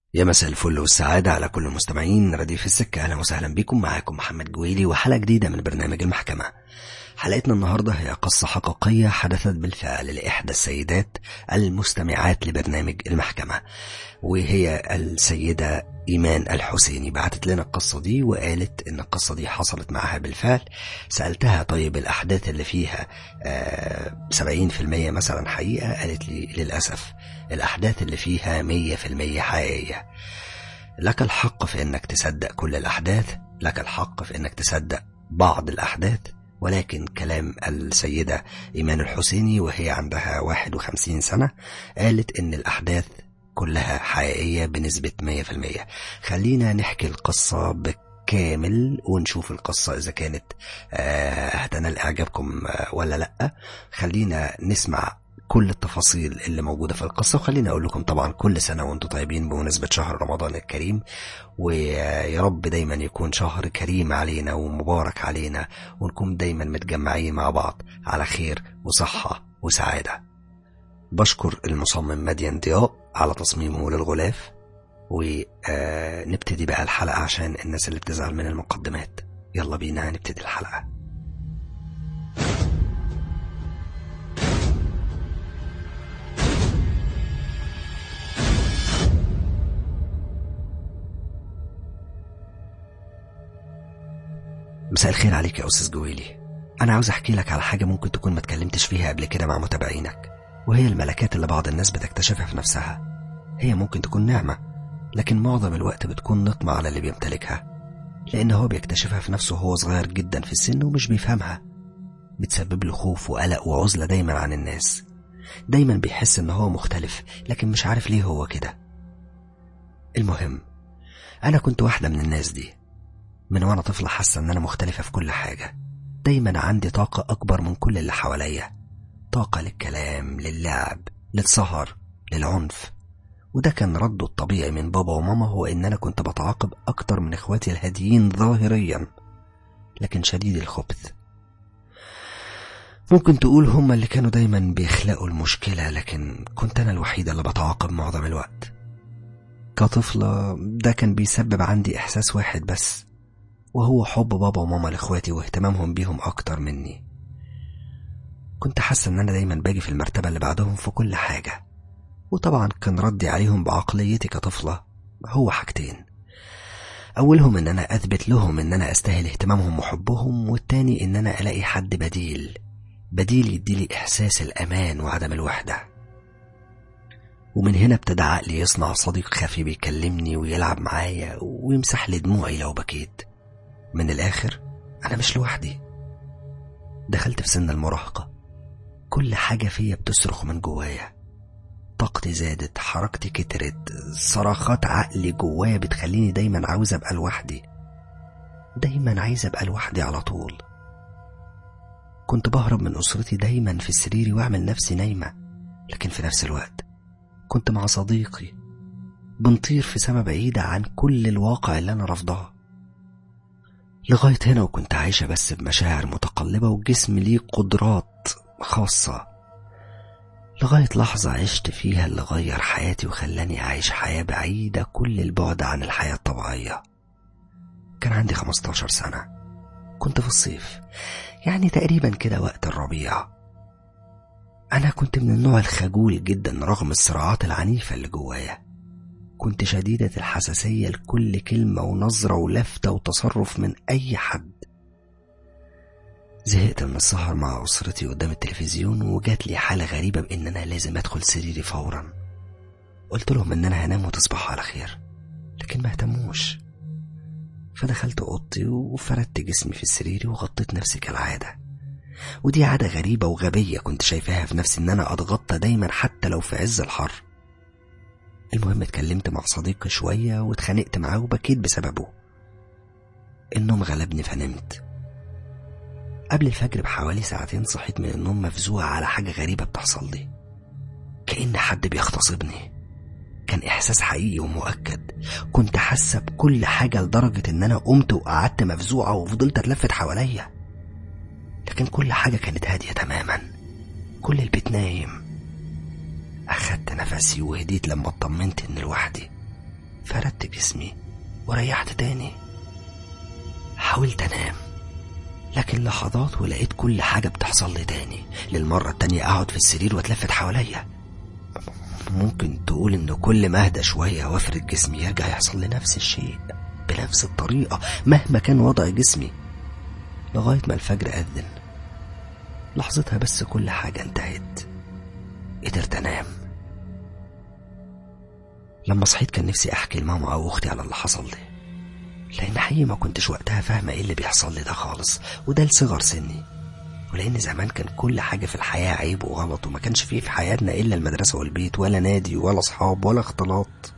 يا مساء الفل والسعادة على كل المستمعين رديف السكة أهلا وسهلا بكم معاكم محمد جويلي وحلقة جديدة من برنامج المحكمة حلقتنا النهاردة هي قصة حقيقية حدثت بالفعل لإحدى السيدات المستمعات لبرنامج المحكمة وهي السيدة إيمان الحسيني بعتت لنا القصة دي وقالت إن القصة دي حصلت معها بالفعل سألتها طيب الأحداث اللي فيها سبعين في المية مثلا حقيقة قالت لي للأسف الأحداث اللي فيها مية في المية حقيقية لك الحق في إنك تصدق كل الأحداث لك الحق في إنك تصدق بعض الأحداث ولكن كلام السيدة إيمان الحسيني وهي عندها 51 سنة قالت إن الأحداث كلها حقيقية بنسبة 100% خلينا نحكي القصة بالكامل ونشوف القصة إذا كانت هتنال إعجابكم ولا لأ خلينا نسمع كل التفاصيل اللي موجودة في القصة وخليني أقول لكم طبعا كل سنة وانتم طيبين بمناسبة شهر رمضان الكريم ويا رب دايما يكون شهر كريم علينا ومبارك علينا ونكون دايما متجمعين مع بعض على خير وصحة وسعادة بشكر المصمم مدين ضياء على تصميمه للغلاف ونبتدي بقى الحلقة عشان الناس اللي بتزعل من المقدمات يلا بينا نبتدي الحلقة مساء الخير عليك يا أستاذ جويلي أنا عاوز أحكي لك على حاجة ممكن تكون ما اتكلمتش فيها قبل كده مع متابعينك وهي الملكات اللي بعض الناس بتكتشفها في نفسها هي ممكن تكون نعمة لكن معظم الوقت بتكون نقمة على اللي بيمتلكها لأن هو بيكتشفها في نفسه وهو صغير جدا في السن ومش بيفهمها بتسبب له خوف وقلق وعزلة دايما عن الناس دايما بيحس ان هو مختلف لكن مش عارف ليه هو كده المهم أنا كنت واحدة من الناس دي من وانا طفلة حاسة ان انا مختلفة في كل حاجة دايما عندي طاقة اكبر من كل اللي حواليا طاقة للكلام للعب للسهر للعنف وده كان رده الطبيعي من بابا وماما هو ان انا كنت بتعاقب اكتر من اخواتي الهاديين ظاهريا لكن شديد الخبث ممكن تقول هما اللي كانوا دايما بيخلقوا المشكلة لكن كنت انا الوحيدة اللي بتعاقب معظم الوقت كطفلة ده كان بيسبب عندي احساس واحد بس وهو حب بابا وماما لاخواتي واهتمامهم بيهم اكتر مني كنت حاسة ان انا دايما باجي في المرتبة اللي بعدهم في كل حاجة وطبعا كان ردي عليهم بعقليتي كطفلة هو حاجتين اولهم ان انا اثبت لهم ان انا استاهل اهتمامهم وحبهم والتاني ان انا الاقي حد بديل بديل يديلي احساس الامان وعدم الوحدة ومن هنا ابتدى عقلي يصنع صديق خفي بيكلمني ويلعب معايا ويمسح لي دموعي لو بكيت من الآخر أنا مش لوحدي دخلت في سن المراهقة كل حاجة فيا بتصرخ من جوايا طاقتي زادت حركتي كترت صراخات عقلي جوايا بتخليني دايما عاوز أبقى لوحدي دايما عايز أبقى لوحدي على طول كنت بهرب من أسرتي دايما في سريري وأعمل نفسي نايمة لكن في نفس الوقت كنت مع صديقي بنطير في سما بعيدة عن كل الواقع اللي أنا رافضاه لغاية هنا وكنت عايشة بس بمشاعر متقلبة وجسم ليه قدرات خاصة لغاية لحظة عشت فيها اللي غير حياتي وخلاني أعيش حياة بعيدة كل البعد عن الحياة الطبيعية كان عندي 15 سنة كنت في الصيف يعني تقريبا كده وقت الربيع أنا كنت من النوع الخجول جدا رغم الصراعات العنيفة اللي جوايا كنت شديدة الحساسية لكل كلمة ونظرة ولفتة وتصرف من أي حد زهقت من السهر مع أسرتي قدام التلفزيون وجات لي حالة غريبة بإن أنا لازم أدخل سريري فورا قلت لهم إن أنا هنام وتصبحوا على خير لكن ما اهتموش فدخلت أوضتي وفردت جسمي في السرير وغطيت نفسي كالعادة ودي عادة غريبة وغبية كنت شايفاها في نفسي إن أنا أتغطى دايما حتى لو في عز الحر المهم اتكلمت مع صديقي شوية واتخانقت معاه وبكيت بسببه النوم غلبني فنمت قبل الفجر بحوالي ساعتين صحيت من النوم مفزوع على حاجة غريبة بتحصل لي كأن حد بيغتصبني كان إحساس حقيقي ومؤكد كنت حاسة بكل حاجة لدرجة إن أنا قمت وقعدت مفزوعة وفضلت أتلفت حواليا لكن كل حاجة كانت هادية تماما كل البيت نايم أخدت نفسي وهديت لما اطمنت إن لوحدي جسمي وريحت تاني حاولت انام لكن لحظات ولقيت كل حاجة بتحصل لي تاني للمرة التانية أقعد في السرير واتلفت حواليا ممكن تقول إن كل ما أهدى شوية وأفرد جسمي يرجع يحصل لي نفس الشيء بنفس الطريقة مهما كان وضع جسمي لغاية ما الفجر أذن لحظتها بس كل حاجة انتهت قدرت أنام لما صحيت كان نفسي أحكي لماما أو أختي على اللي حصل لي لأن حقيقي ما كنتش وقتها فاهمة إيه اللي بيحصل لي ده خالص وده لصغر سني ولأن زمان كان كل حاجة في الحياة عيب وغلط وما كانش فيه في حياتنا إلا المدرسة والبيت ولا نادي ولا أصحاب ولا اختلاط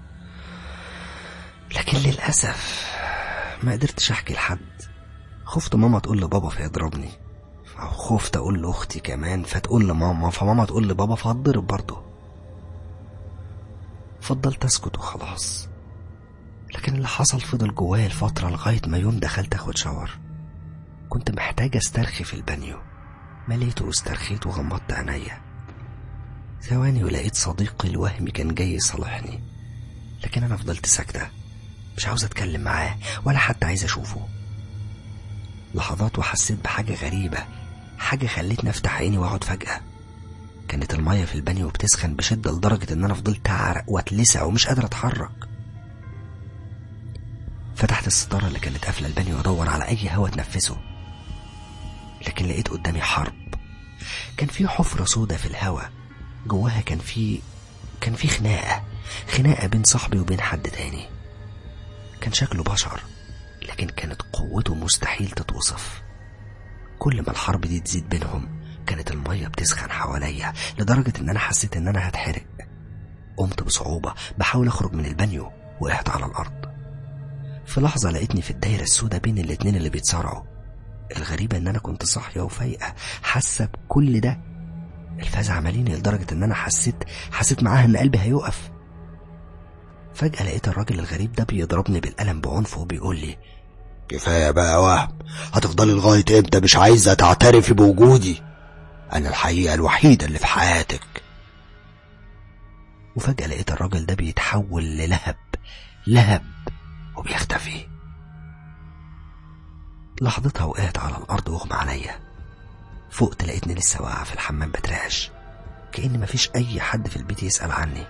لكن للأسف ما قدرتش أحكي لحد خفت ماما تقول لبابا فيضربني أو خفت أقول لأختي كمان فتقول لماما فماما تقول لبابا فهتضرب برضه فضلت أسكت وخلاص لكن اللي حصل فضل جوايا الفترة لغاية ما يوم دخلت أخد شاور كنت محتاج استرخي في البانيو مليته واسترخيت وغمضت عينيا ثواني ولقيت صديقي الوهمي كان جاي يصالحني لكن أنا فضلت ساكتة مش عاوز أتكلم معاه ولا حتى عايز أشوفه لحظات وحسيت بحاجة غريبة حاجة خلتني أفتح عيني وأقعد فجأة كانت المية في البانيو بتسخن بشدة لدرجة إن أنا فضلت أعرق وأتلسع ومش قادر أتحرك فتحت الستارة اللي كانت قافلة البانيو وأدور على أي هوا أتنفسه لكن لقيت قدامي حرب كان في حفرة سودة في الهوا جواها كان في كان في خناقة خناقة بين صاحبي وبين حد تاني كان شكله بشر لكن كانت قوته مستحيل تتوصف كل ما الحرب دي تزيد بينهم كانت المية بتسخن حواليا لدرجة إن أنا حسيت إن أنا هتحرق قمت بصعوبة بحاول أخرج من البانيو وقعت على الأرض في لحظة لقيتني في الدايرة السوداء بين الاتنين اللي بيتصارعوا الغريبة إن أنا كنت صاحية وفايقة حاسة بكل ده الفزع ماليني لدرجة إن أنا حسيت حسيت معاها إن قلبي هيقف فجأة لقيت الراجل الغريب ده بيضربني بالقلم بعنف وبيقول لي كفاية بقى يا وهم هتفضلي لغاية امتى مش عايزة تعترفي بوجودي أنا الحقيقة الوحيدة اللي في حياتك وفجأة لقيت الراجل ده بيتحول للهب لهب وبيختفي لحظتها وقعت على الأرض واغمى عليا فقت لقيتني لسه واقعة في الحمام بترعش كأن مفيش أي حد في البيت يسأل عني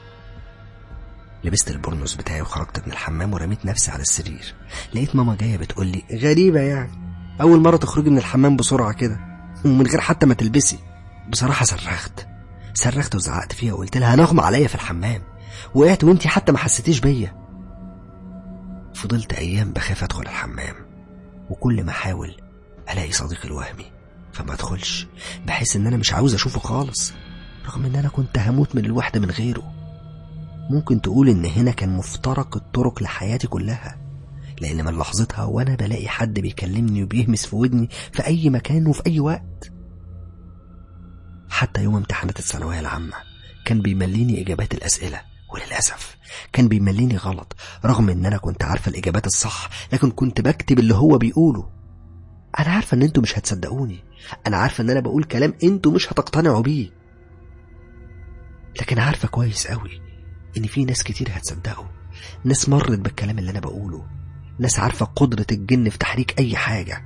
لبست البرنس بتاعي وخرجت من الحمام ورميت نفسي على السرير لقيت ماما جاية بتقول لي غريبة يعني أول مرة تخرجي من الحمام بسرعة كده ومن غير حتى ما تلبسي بصراحة صرخت صرخت وزعقت فيها وقلت لها هنغمى عليا في الحمام وقعت وانتي حتى ما حسيتيش بيا فضلت أيام بخاف أدخل الحمام وكل ما أحاول ألاقي صديقي الوهمي فما أدخلش بحس إن أنا مش عاوز أشوفه خالص رغم إن أنا كنت هموت من الوحدة من غيره ممكن تقول إن هنا كان مفترق الطرق لحياتي كلها لأن من لحظتها وأنا بلاقي حد بيكلمني وبيهمس في ودني في أي مكان وفي أي وقت حتى يوم امتحانات الثانوية العامة كان بيمليني إجابات الأسئلة وللأسف كان بيمليني غلط رغم إن أنا كنت عارفة الإجابات الصح لكن كنت بكتب اللي هو بيقوله أنا عارفة إن أنتوا مش هتصدقوني أنا عارفة إن أنا بقول كلام أنتوا مش هتقتنعوا بيه لكن عارفة كويس قوي إن في ناس كتير هتصدقوا ناس مرت بالكلام اللي أنا بقوله ناس عارفة قدرة الجن في تحريك أي حاجة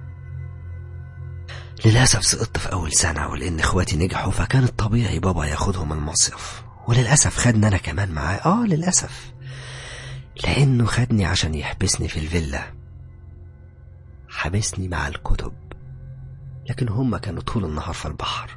للأسف سقطت في أول سنة ولأن إخواتي نجحوا فكان الطبيعي بابا ياخدهم المصيف وللأسف خدني أنا كمان معاه آه للأسف لأنه خدني عشان يحبسني في الفيلا حبسني مع الكتب لكن هما كانوا طول النهار في البحر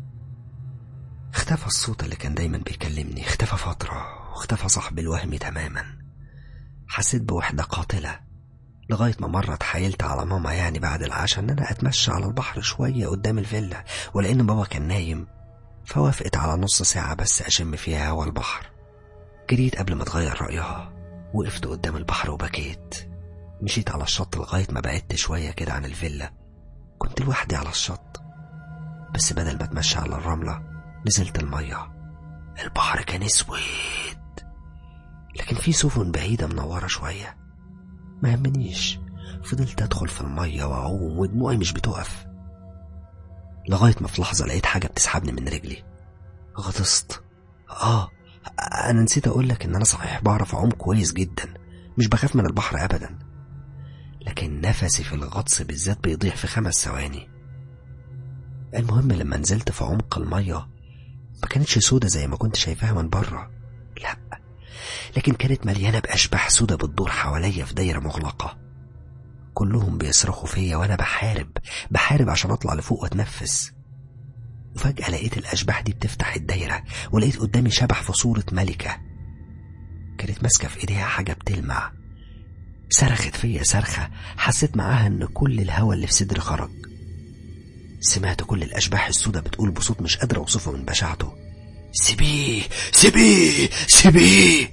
اختفى الصوت اللي كان دايما بيكلمني اختفى فترة واختفى صاحبي الوهمي تماما حسيت بوحدة قاتلة لغاية ما مرة اتحايلت على ماما يعني بعد العشاء ان انا اتمشى على البحر شوية قدام الفيلا ولان بابا كان نايم فوافقت على نص ساعة بس اشم فيها هوا البحر جريت قبل ما تغير رأيها وقفت قدام البحر وبكيت مشيت على الشط لغاية ما بعدت شوية كده عن الفيلا كنت لوحدي على الشط بس بدل ما اتمشى على الرملة نزلت المية البحر كان اسود لكن في سفن بعيدة منورة شوية ما يهمنيش فضلت ادخل في المية واعوم ودموعي مش بتقف لغاية ما في لحظة لقيت حاجة بتسحبني من رجلي غطست اه انا نسيت اقولك ان انا صحيح بعرف اعوم كويس جدا مش بخاف من البحر أبدا لكن نفسي في الغطس بالذات بيضيع في خمس ثواني المهم لما نزلت في عمق المية ما كانتش سودة زي ما كنت شايفاها من بره لا لكن كانت مليانة بأشباح سودة بتدور حواليا في دايرة مغلقة كلهم بيصرخوا فيا وأنا بحارب بحارب عشان أطلع لفوق وأتنفس وفجأة لقيت الأشباح دي بتفتح الدايرة ولقيت قدامي شبح في صورة ملكة كانت ماسكة في إيديها حاجة بتلمع صرخت فيا صرخة حسيت معاها إن كل الهوا اللي في صدري خرج سمعت كل الأشباح السوداء بتقول بصوت مش قادر أوصفه من بشاعته سيبيه سيبيه سيبيه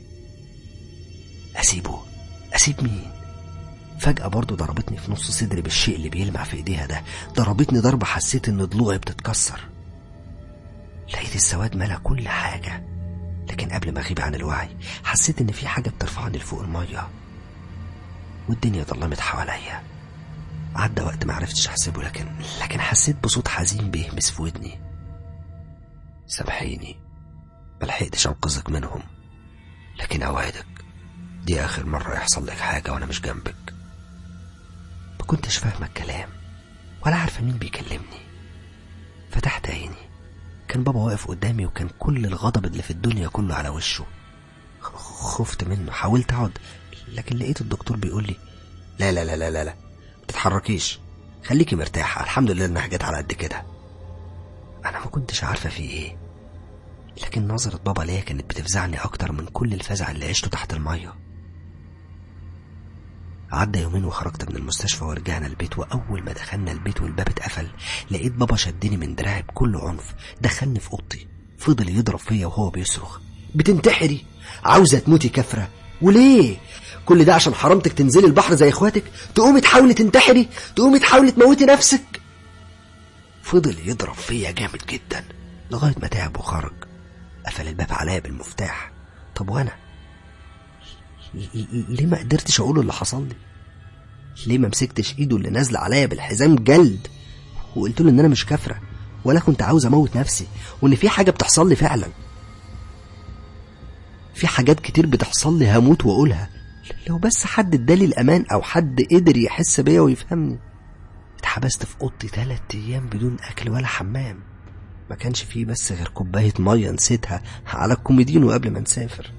أسيبه أسيب مين فجأة برضه ضربتني في نص صدري بالشيء اللي بيلمع في ايديها ده ضربتني ضربة حسيت ان ضلوعي بتتكسر لقيت السواد ملا كل حاجة لكن قبل ما اغيب عن الوعي حسيت ان في حاجة بترفعني لفوق المية والدنيا ضلمت حواليا عدى وقت ما عرفتش احسبه لكن لكن حسيت بصوت حزين بيهمس في ودني سامحيني ملحقتش انقذك منهم لكن اوعدك دي اخر مرة يحصل لك حاجة وانا مش جنبك ما كنتش فاهمة الكلام ولا عارفة مين بيكلمني فتحت عيني كان بابا واقف قدامي وكان كل الغضب اللي في الدنيا كله على وشه خفت منه حاولت اقعد لكن لقيت الدكتور بيقول لي لا لا لا لا لا لا ما تتحركيش خليكي مرتاحة الحمد لله انها جت على قد كده انا ما كنتش عارفة في ايه لكن نظرة بابا ليا كانت بتفزعني اكتر من كل الفزع اللي عشته تحت المية عدى يومين وخرجت من المستشفى ورجعنا البيت وأول ما دخلنا البيت والباب اتقفل لقيت بابا شدني من دراعي بكل عنف دخلني في أوضتي فضل يضرب فيا وهو بيصرخ بتنتحري عاوزة تموتي كفرة وليه كل ده عشان حرمتك تنزلي البحر زي اخواتك تقومي تحاولي تنتحري تقومي تحاولي تموتي نفسك فضل يضرب فيا جامد جدا لغاية ما تعب وخرج قفل الباب عليا بالمفتاح طب وانا ليه ما قدرتش اقوله اللي حصل لي ليه ما مسكتش ايده اللي نازله عليا بالحزام جلد وقلت له ان انا مش كافره ولا كنت عاوز اموت نفسي وان في حاجه بتحصل لي فعلا في حاجات كتير بتحصل لي هموت واقولها لو بس حد ادالي الامان او حد قدر يحس بيا ويفهمني اتحبست في اوضتي تلات ايام بدون اكل ولا حمام ما كانش فيه بس غير كوبايه ميه نسيتها على الكوميدينو قبل ما نسافر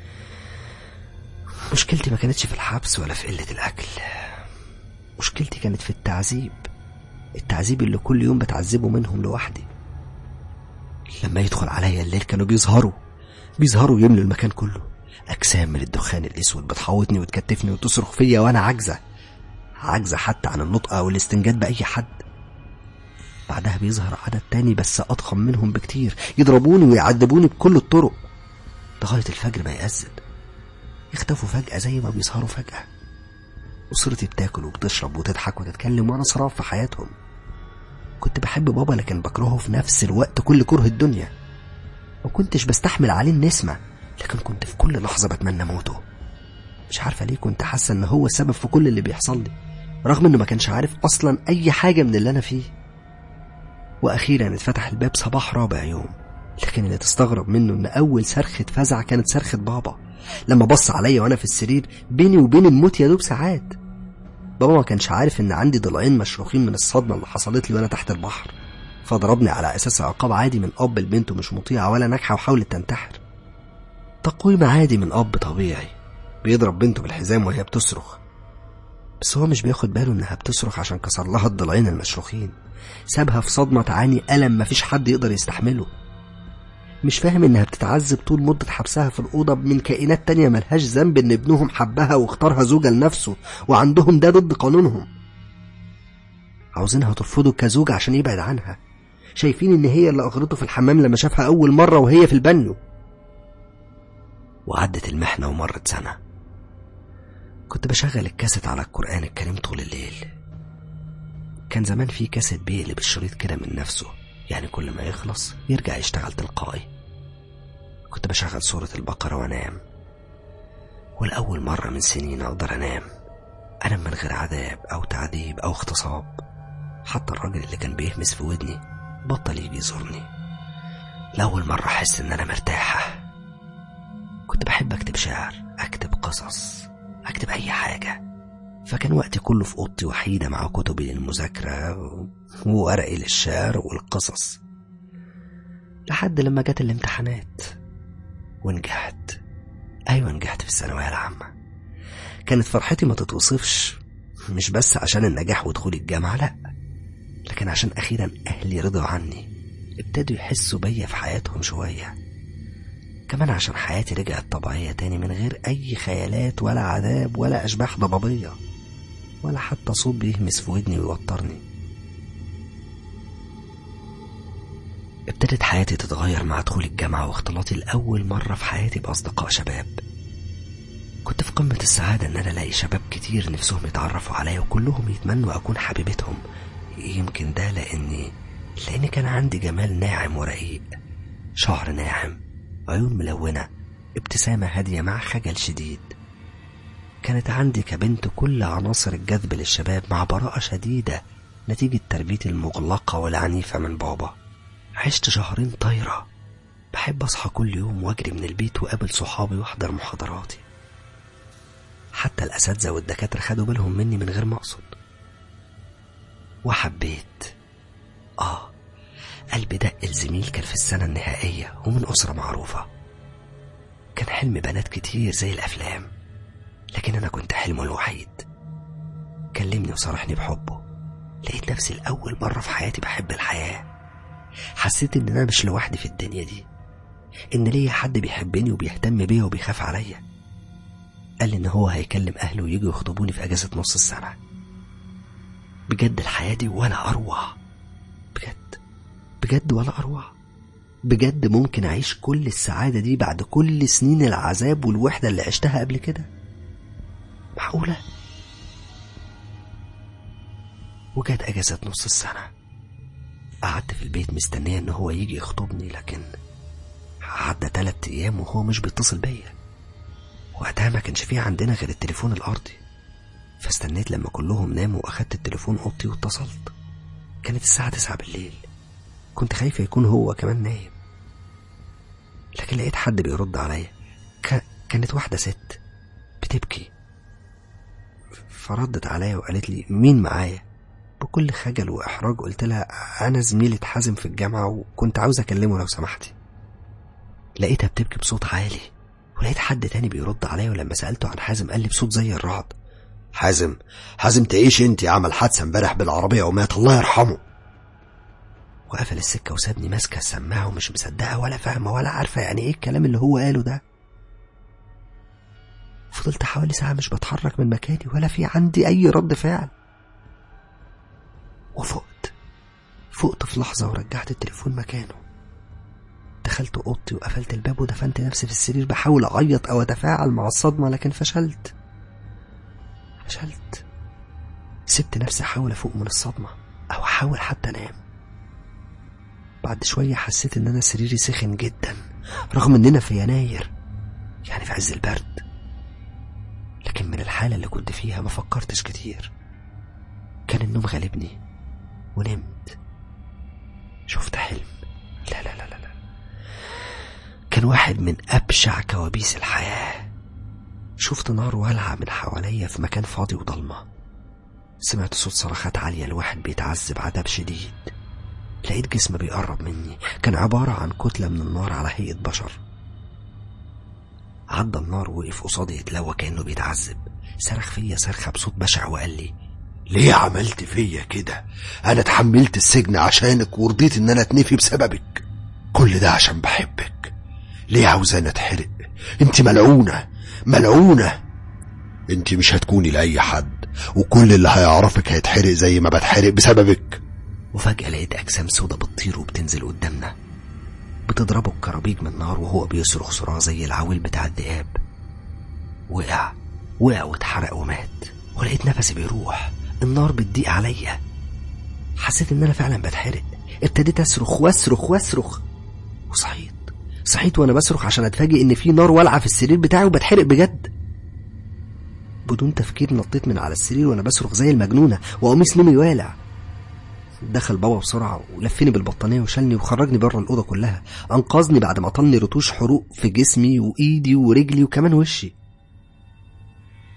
مشكلتي ما كانتش في الحبس ولا في قلة الأكل مشكلتي كانت في التعذيب التعذيب اللي كل يوم بتعذبه منهم لوحدي لما يدخل عليا الليل كانوا بيظهروا بيظهروا يملوا المكان كله أجسام من الدخان الأسود بتحوطني وتكتفني وتصرخ فيا وأنا عاجزة عاجزة حتى عن النطق أو الاستنجاد بأي حد بعدها بيظهر عدد تاني بس أضخم منهم بكتير يضربوني ويعذبوني بكل الطرق لغاية الفجر ما يأذن يختفوا فجأة زي ما بيظهروا فجأة أسرتي بتاكل وبتشرب وتضحك وتتكلم وأنا سراب في حياتهم كنت بحب بابا لكن بكرهه في نفس الوقت كل كره الدنيا ما كنتش بستحمل عليه النسمة لكن كنت في كل لحظة بتمنى موته مش عارفة ليه كنت حاسة إن هو السبب في كل اللي بيحصل لي رغم إنه ما كانش عارف أصلا أي حاجة من اللي أنا فيه وأخيرا اتفتح الباب صباح رابع يوم لكن اللي تستغرب منه إن أول صرخة فزع كانت صرخة بابا لما بص عليا وانا في السرير بيني وبين الموت يا دوب ساعات بابا ما كانش عارف ان عندي ضلعين مشروخين من الصدمه اللي حصلت لي وانا تحت البحر فضربني على اساس عقاب عادي من اب لبنته مش مطيعه ولا ناجحه وحاولت تنتحر تقويم عادي من اب طبيعي بيضرب بنته بالحزام وهي بتصرخ بس هو مش بياخد باله انها بتصرخ عشان كسر لها الضلعين المشروخين سابها في صدمه تعاني الم مفيش حد يقدر يستحمله مش فاهم انها بتتعذب طول مدة حبسها في الأوضة من كائنات تانية ملهاش ذنب ان ابنهم حبها واختارها زوجة لنفسه وعندهم ده ضد قانونهم عاوزينها ترفضه كزوجة عشان يبعد عنها شايفين ان هي اللي اغرته في الحمام لما شافها اول مرة وهي في البانيو وعدت المحنة ومرت سنة كنت بشغل الكاسيت على القرآن الكريم طول الليل كان زمان في كاسيت بيقلب الشريط كده من نفسه يعني كل ما يخلص يرجع يشتغل تلقائي كنت بشغل سورة البقرة وانام والأول مرة من سنين أقدر أنام أنام من غير عذاب أو تعذيب أو اغتصاب حتى الراجل اللي كان بيهمس في ودني بطل يجي يزورني لأول مرة أحس إن أنا مرتاحة كنت بحب أكتب شعر أكتب قصص أكتب بأي حاجة فكان وقتي كله في أوضتي وحيدة مع كتبي للمذاكرة وورقي للشعر والقصص لحد لما جت الامتحانات ونجحت أيوة نجحت في الثانوية العامة كانت فرحتي ما تتوصفش مش بس عشان النجاح ودخول الجامعة لأ لكن عشان أخيرا أهلي رضوا عني ابتدوا يحسوا بيا في حياتهم شوية كمان عشان حياتي رجعت طبيعية تاني من غير أي خيالات ولا عذاب ولا أشباح ضبابية ولا حتى صوت بيهمس في ودني ويوترني ابتدت حياتي تتغير مع دخول الجامعة واختلاطي لأول مرة في حياتي بأصدقاء شباب كنت في قمة السعادة إن أنا ألاقي شباب كتير نفسهم يتعرفوا عليا وكلهم يتمنوا أكون حبيبتهم يمكن ده لأني لأن كان عندي جمال ناعم ورقيق شعر ناعم عيون ملونة ابتسامة هادية مع خجل شديد كانت عندي كبنت كل عناصر الجذب للشباب مع براءة شديدة نتيجة تربيتي المغلقة والعنيفة من بابا عشت شهرين طايرة بحب أصحى كل يوم وأجري من البيت وأقابل صحابي وأحضر محاضراتي حتى الأساتذة والدكاترة خدوا بالهم مني من غير ما أقصد وحبيت آه قلبي دق الزميل كان في السنة النهائية ومن أسرة معروفة كان حلم بنات كتير زي الأفلام لكن أنا كنت حلمه الوحيد كلمني وصارحني بحبه لقيت نفسي لأول مرة في حياتي بحب الحياة حسيت إن أنا مش لوحدي في الدنيا دي إن ليا حد بيحبني وبيهتم بيا وبيخاف عليا قال لي إن هو هيكلم أهله ويجوا يخطبوني في أجازة نص السنة بجد الحياة دي ولا أروع بجد بجد ولا أروع بجد ممكن أعيش كل السعادة دي بعد كل سنين العذاب والوحدة اللي عشتها قبل كده معقولة وجت أجازة نص السنة قعدت في البيت مستنية إن هو يجي يخطبني لكن عدى تلات أيام وهو مش بيتصل بيا وقتها ما كانش فيه عندنا غير التليفون الأرضي فاستنيت لما كلهم ناموا وأخدت التليفون أوضتي واتصلت كانت الساعة تسعة بالليل كنت خايفة يكون هو كمان نايم لكن لقيت حد بيرد عليا ك... كانت واحدة ست بتبكي فردت عليا وقالت لي مين معايا بكل خجل وإحراج قلت لها أنا زميلة حازم في الجامعة وكنت عاوز أكلمه لو سمحتي لقيتها بتبكي بصوت عالي ولقيت حد تاني بيرد عليا ولما سألته عن حازم قال لي بصوت زي الرعد حازم حازم تعيش انت عمل حادثة امبارح بالعربية ومات الله يرحمه وقفل السكة وسابني ماسكة السماعة ومش مصدقة ولا فاهمة ولا عارفة يعني ايه الكلام اللي هو قاله ده فضلت حوالي ساعة مش بتحرك من مكاني ولا في عندي أي رد فعل وفقت فقت في لحظة ورجعت التليفون مكانه دخلت أوضتي وقفلت الباب ودفنت نفسي في السرير بحاول أعيط أو أتفاعل مع الصدمة لكن فشلت فشلت سبت نفسي أحاول أفوق من الصدمة أو أحاول حتى أنام بعد شوية حسيت إن أنا سريري سخن جدا رغم إننا في يناير يعني في عز البرد لكن من الحالة اللي كنت فيها ما فكرتش كتير كان النوم غالبني ونمت شفت حلم لا لا لا لا لا كان واحد من أبشع كوابيس الحياة شفت نار والعة من حواليا في مكان فاضي وضلمة سمعت صوت صرخات عالية لواحد بيتعذب عذاب شديد لقيت جسم بيقرب مني كان عبارة عن كتلة من النار على هيئة بشر عدى النار وقف قصادي يتلوى كأنه بيتعذب صرخ فيا صرخة بصوت بشع وقال لي ليه عملت فيا كده انا اتحملت السجن عشانك ورضيت ان انا اتنفي بسببك كل ده عشان بحبك ليه عاوزاني اتحرق انت ملعونة ملعونة انت مش هتكوني لأي حد وكل اللي هيعرفك هيتحرق زي ما بتحرق بسببك وفجأة لقيت أجسام سودا بتطير وبتنزل قدامنا بتضربه بكرابيج من نار وهو بيصرخ صراخ زي العويل بتاع الذئاب وقع وقع واتحرق ومات ولقيت نفسي بيروح النار بتضيق عليا حسيت ان انا فعلا بتحرق ابتديت اصرخ واصرخ واصرخ وصحيت صحيت وانا بصرخ عشان اتفاجئ ان في نار والعه في السرير بتاعي وبتحرق بجد بدون تفكير نطيت من على السرير وانا بصرخ زي المجنونه وقميص نومي والع دخل بابا بسرعة ولفني بالبطانية وشالني وخرجني بره الأوضة كلها أنقذني بعد ما طلني رتوش حروق في جسمي وإيدي ورجلي وكمان وشي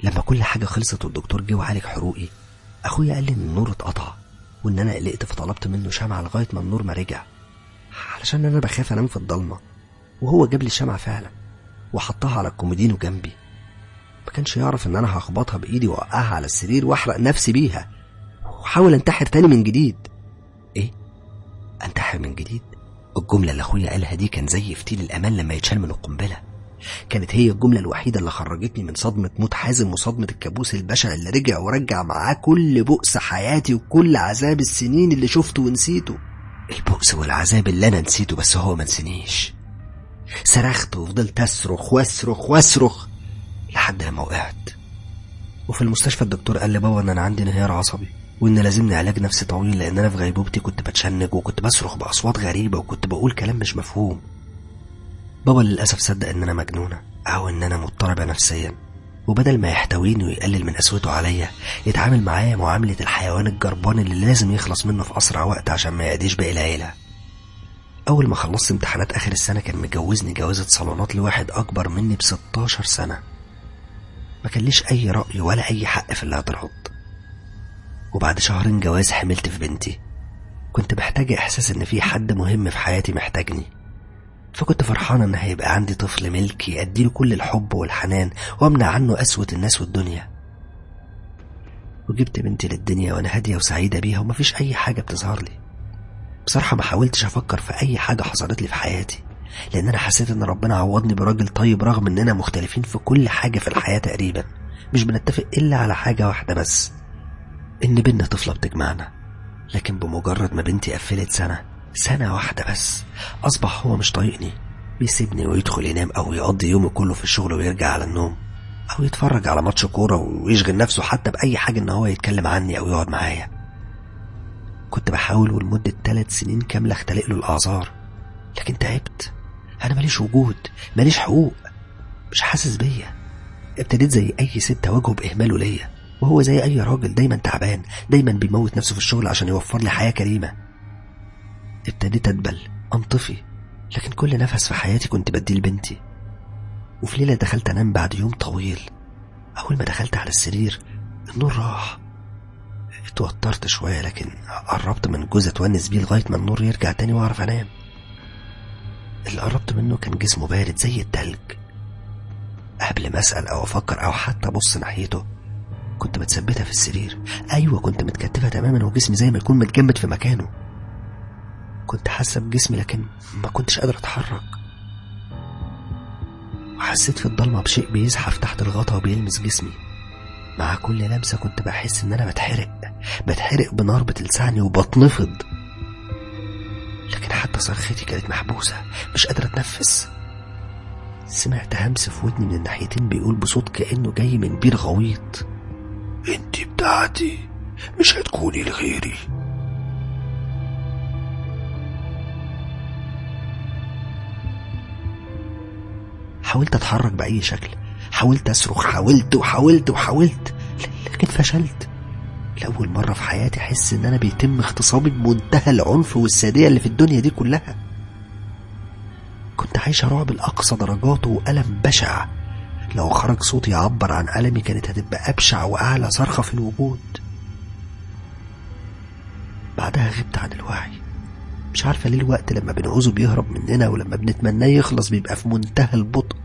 لما كل حاجة خلصت والدكتور جه وعالج حروقي أخويا قال لي إن النور اتقطع وإن أنا قلقت فطلبت منه شمعة لغاية ما النور ما رجع علشان أنا بخاف أنام في الضلمة وهو جاب لي الشمعة فعلا وحطها على الكومودينو جنبي ما كانش يعرف إن أنا هخبطها بإيدي وأوقعها على السرير وأحرق نفسي بيها وأحاول أنتحر تاني من جديد إيه؟ أنتحر من جديد؟ الجملة اللي أخويا قالها دي كان زي فتيل الأمان لما يتشال من القنبلة كانت هي الجملة الوحيدة اللي خرجتني من صدمة موت حازم وصدمة الكابوس البشع اللي رجع ورجع معاه كل بؤس حياتي وكل عذاب السنين اللي شفته ونسيته البؤس والعذاب اللي أنا نسيته بس هو ما نسينيش صرخت وفضلت أصرخ وأصرخ وأصرخ لحد لما وقعت وفي المستشفى الدكتور قال لبابا إن أنا عندي انهيار عصبي وإن لازمني علاج نفسي طويل لأن أنا في غيبوبتي كنت بتشنج وكنت بصرخ بأصوات غريبة وكنت بقول كلام مش مفهوم بابا للأسف صدق إن أنا مجنونة أو إن أنا مضطربة نفسيا وبدل ما يحتويني ويقلل من قسوته عليا يتعامل معايا معاملة الحيوان الجربان اللي لازم يخلص منه في أسرع وقت عشان ما يأذيش باقي العيلة أول ما خلصت امتحانات آخر السنة كان مجوزني جوازة صالونات لواحد أكبر مني ب 16 سنة ما كان ليش أي رأي ولا أي حق في اللي هترد وبعد شهرين جواز حملت في بنتي كنت محتاجة إحساس إن في حد مهم في حياتي محتاجني فكنت فرحانة إن هيبقى عندي طفل ملكي أديله كل الحب والحنان وأمنع عنه قسوة الناس والدنيا وجبت بنتي للدنيا وأنا هادية وسعيدة بيها ومفيش أي حاجة بتظهر لي بصراحة ما حاولتش أفكر في أي حاجة حصلت لي في حياتي لأن أنا حسيت إن ربنا عوضني براجل طيب رغم إننا مختلفين في كل حاجة في الحياة تقريبا مش بنتفق إلا على حاجة واحدة بس إن بينا طفلة بتجمعنا لكن بمجرد ما بنتي قفلت سنة سنة واحدة بس أصبح هو مش طايقني بيسيبني ويدخل ينام أو يقضي يومه كله في الشغل ويرجع على النوم أو يتفرج على ماتش كورة ويشغل نفسه حتى بأي حاجة إن هو يتكلم عني أو يقعد معايا كنت بحاول ولمدة ثلاث سنين كاملة اختلق له الأعذار لكن تعبت أنا ماليش وجود ماليش حقوق مش حاسس بيا ابتديت زي أي ست أواجهه بإهماله ليا وهو زي أي راجل دايما تعبان دايما بيموت نفسه في الشغل عشان يوفر لي حياة كريمة ابتديت أدبل أنطفي لكن كل نفس في حياتي كنت بديه لبنتي وفي ليلة دخلت أنام بعد يوم طويل أول ما دخلت على السرير النور راح اتوترت شوية لكن قربت من جوزي اتونس بيه لغاية ما النور يرجع تاني واعرف انام اللي قربت منه كان جسمه بارد زي التلج قبل ما اسأل او افكر او حتى ابص ناحيته كنت متثبتة في السرير ايوه كنت متكتفة تماما وجسمي زي ما يكون متجمد في مكانه كنت حاسة بجسمي لكن ما كنتش قادر اتحرك وحسيت في الضلمة بشيء بيزحف تحت الغطا وبيلمس جسمي مع كل لمسة كنت بحس إن أنا بتحرق بتحرق بنار بتلسعني وبتنفض لكن حتى صرختي كانت محبوسة مش قادرة أتنفس سمعت همس في ودني من الناحيتين بيقول بصوت كأنه جاي من بير غويط انت بتاعتي مش هتكوني لغيري حاولت أتحرك بأي شكل حاولت أصرخ حاولت وحاولت وحاولت لكن فشلت لأول مرة في حياتي أحس إن أنا بيتم اغتصابي بمنتهى العنف والسادية اللي في الدنيا دي كلها كنت عايشة رعب لأقصى درجاته وألم بشع لو خرج صوتي يعبر عن ألمي كانت هتبقى أبشع وأعلى صرخة في الوجود بعدها غبت عن الوعي مش عارفة ليه الوقت لما بنعوزه بيهرب مننا ولما بنتمناه يخلص بيبقى في منتهى البطء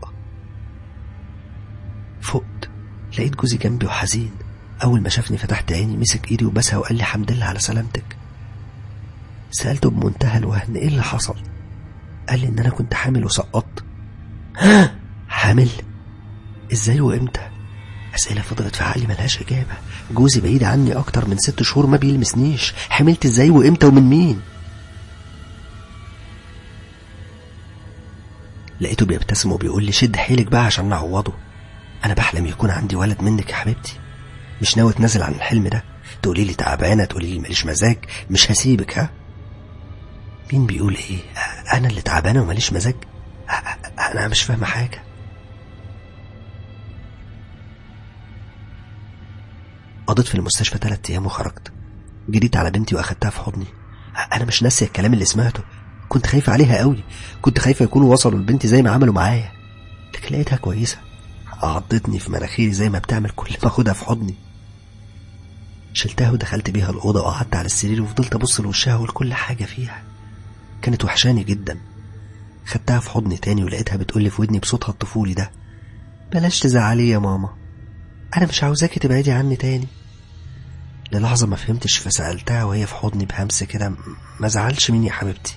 فقت لقيت جوزي جنبي وحزين أول ما شافني فتحت عيني مسك إيدي وبسها وقال لي حمد لله على سلامتك سألته بمنتهى الوهن إيه اللي حصل قال لي إن أنا كنت حامل وسقطت ها حامل إزاي وإمتى أسئلة فضلت في عقلي ملهاش إجابة جوزي بعيد عني أكتر من ست شهور ما بيلمسنيش حملت إزاي وإمتى ومن مين لقيته بيبتسم وبيقول لي شد حيلك بقى عشان نعوضه انا بحلم يكون عندي ولد منك يا حبيبتي مش ناوي اتنازل عن الحلم ده تقولي لي تعبانه تقولي لي ماليش مزاج مش هسيبك ها مين بيقول ايه انا اللي تعبانه وماليش مزاج انا مش فاهمه حاجه قضيت في المستشفى ثلاثة ايام وخرجت جريت على بنتي واخدتها في حضني انا مش ناسي الكلام اللي سمعته كنت خايفة عليها قوي كنت خايفة يكونوا وصلوا لبنتي زي ما عملوا معايا لكن لقيتها كويسة عضتني في مناخيري زي ما بتعمل كل ما اخدها في حضني شلتها ودخلت بيها الأوضة وقعدت على السرير وفضلت أبص لوشها ولكل حاجة فيها كانت وحشاني جدا خدتها في حضني تاني ولقيتها بتقولي في ودني بصوتها الطفولي ده بلاش تزعلي يا ماما أنا مش عاوزاكي تبعدي عني تاني للحظة ما فهمتش فسألتها وهي في حضني بهمس كده ما زعلش مني يا حبيبتي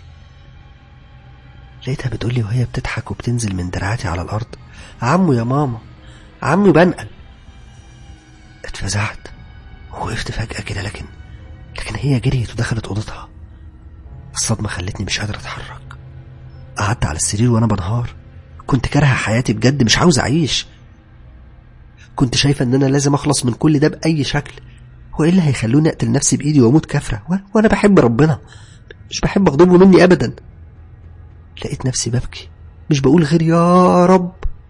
لقيتها بتقولي وهي بتضحك وبتنزل من دراعاتي على الأرض عمو يا ماما عمي بنقل اتفزعت وقفت فجأة كده لكن لكن هي جريت ودخلت أوضتها الصدمة خلتني مش قادر أتحرك قعدت على السرير وأنا بنهار كنت كارهة حياتي بجد مش عاوز أعيش كنت شايفة إن أنا لازم أخلص من كل ده بأي شكل وإلا هيخلوني أقتل نفسي بإيدي وأموت كافرة و- وأنا بحب ربنا مش بحب أغضبه مني أبدا لقيت نفسي ببكي مش بقول غير يا رب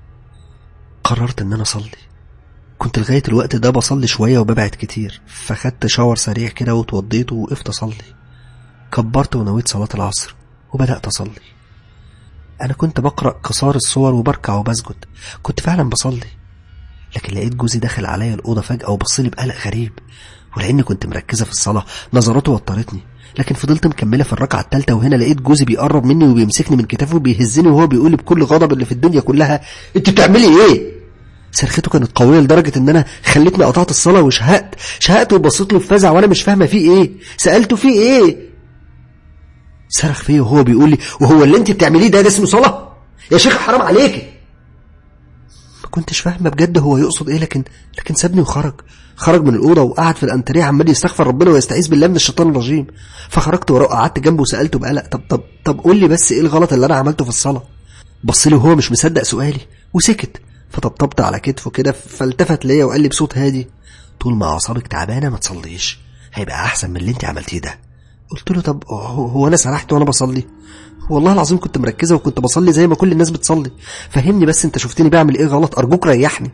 قررت إن أنا أصلي كنت لغاية الوقت ده بصلي شوية وببعد كتير فخدت شاور سريع كده واتوضيت ووقفت أصلي كبرت ونويت صلاة العصر وبدأت أصلي أنا كنت بقرأ قصار الصور وبركع وبسجد كنت فعلا بصلي لكن لقيت جوزي داخل عليا الأوضة فجأة وبصلي بقلق غريب ولأني كنت مركزة في الصلاة نظراته وترتني لكن فضلت مكملة في الركعة التالتة وهنا لقيت جوزي بيقرب مني وبيمسكني من كتافه وبيهزني وهو بيقول لي بكل غضب اللي في الدنيا كلها انت بتعملي ايه؟ صرخته كانت قوية لدرجة ان انا خلتني قطعت الصلاة وشهقت شهقت وبصيت له بفزع وانا مش فاهمة فيه ايه سألته فيه ايه صرخ فيا وهو بيقول لي وهو اللي انت بتعمليه ده ده اسمه صلاة يا شيخ حرام عليكي ما كنتش فاهمة بجد هو يقصد ايه لكن لكن سابني وخرج خرج من الأوضة وقعد في الأنتريه عمال يستغفر ربنا ويستعيذ بالله من الشيطان الرجيم فخرجت وراه قعدت جنبه وسألته بقلق طب طب طب قول لي بس ايه الغلط اللي أنا عملته في الصلاة بص لي وهو مش مصدق سؤالي وسكت فطبطبت على كتفه كده فالتفت ليا وقال لي بصوت هادي طول ما اعصابك تعبانه ما تصليش هيبقى احسن من اللي انت عملتيه ده قلت له طب هو هو انا سرحت وانا بصلي والله العظيم كنت مركزه وكنت بصلي زي ما كل الناس بتصلي فهمني بس انت شفتني بعمل ايه غلط ارجوك ريحني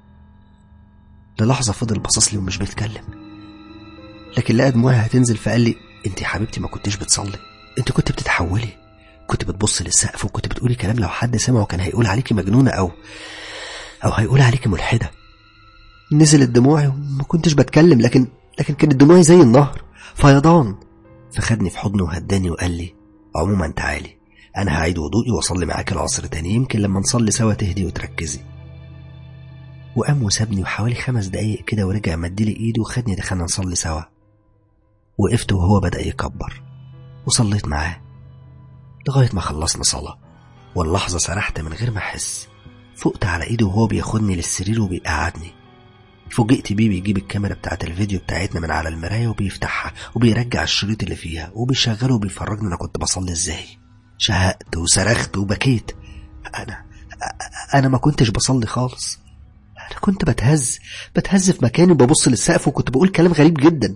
للحظه فضل باصص لي ومش بيتكلم لكن لقى دموعها هتنزل فقال لي انت يا حبيبتي ما كنتيش بتصلي انت كنت بتتحولي كنت بتبص للسقف وكنت بتقولي كلام لو حد سمعه كان هيقول عليكي مجنونه او او هيقول عليكي ملحده نزلت دموعي وما كنتش بتكلم لكن لكن كانت دموعي زي النهر فيضان فخدني في حضنه وهداني وقال لي عموما تعالي انا هعيد وضوئي واصلي معاك العصر تاني يمكن لما نصلي سوا تهدي وتركزي وقام وسابني وحوالي خمس دقايق كده ورجع مديلي ايده وخدني دخلنا نصلي سوا وقفت وهو بدأ يكبر وصليت معاه لغاية ما خلصنا صلاة واللحظة سرحت من غير ما أحس فقت على إيده وهو بياخدني للسرير وبيقعدني فوجئت بيه بيجيب الكاميرا بتاعت الفيديو بتاعتنا من على المراية وبيفتحها وبيرجع الشريط اللي فيها وبيشغله وبيفرجني أنا كنت بصلي إزاي شهقت وصرخت وبكيت أنا أنا ما كنتش بصلي خالص أنا كنت بتهز بتهز في مكاني وببص للسقف وكنت بقول كلام غريب جدا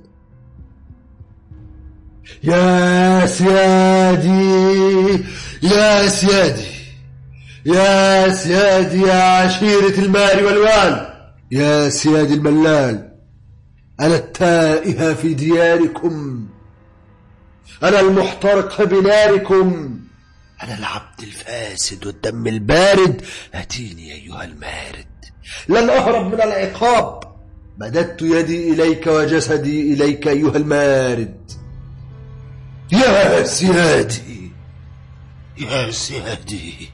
يا سيادي يا سيادي يا سيادي يا عشيرة المال والوال يا سيادي الملال أنا التائه في دياركم أنا المحترق بناركم أنا العبد الفاسد والدم البارد أتيني أيها المارد لن أهرب من العقاب مددت يدي إليك وجسدي إليك أيها المارد يا سيادي يا سيادي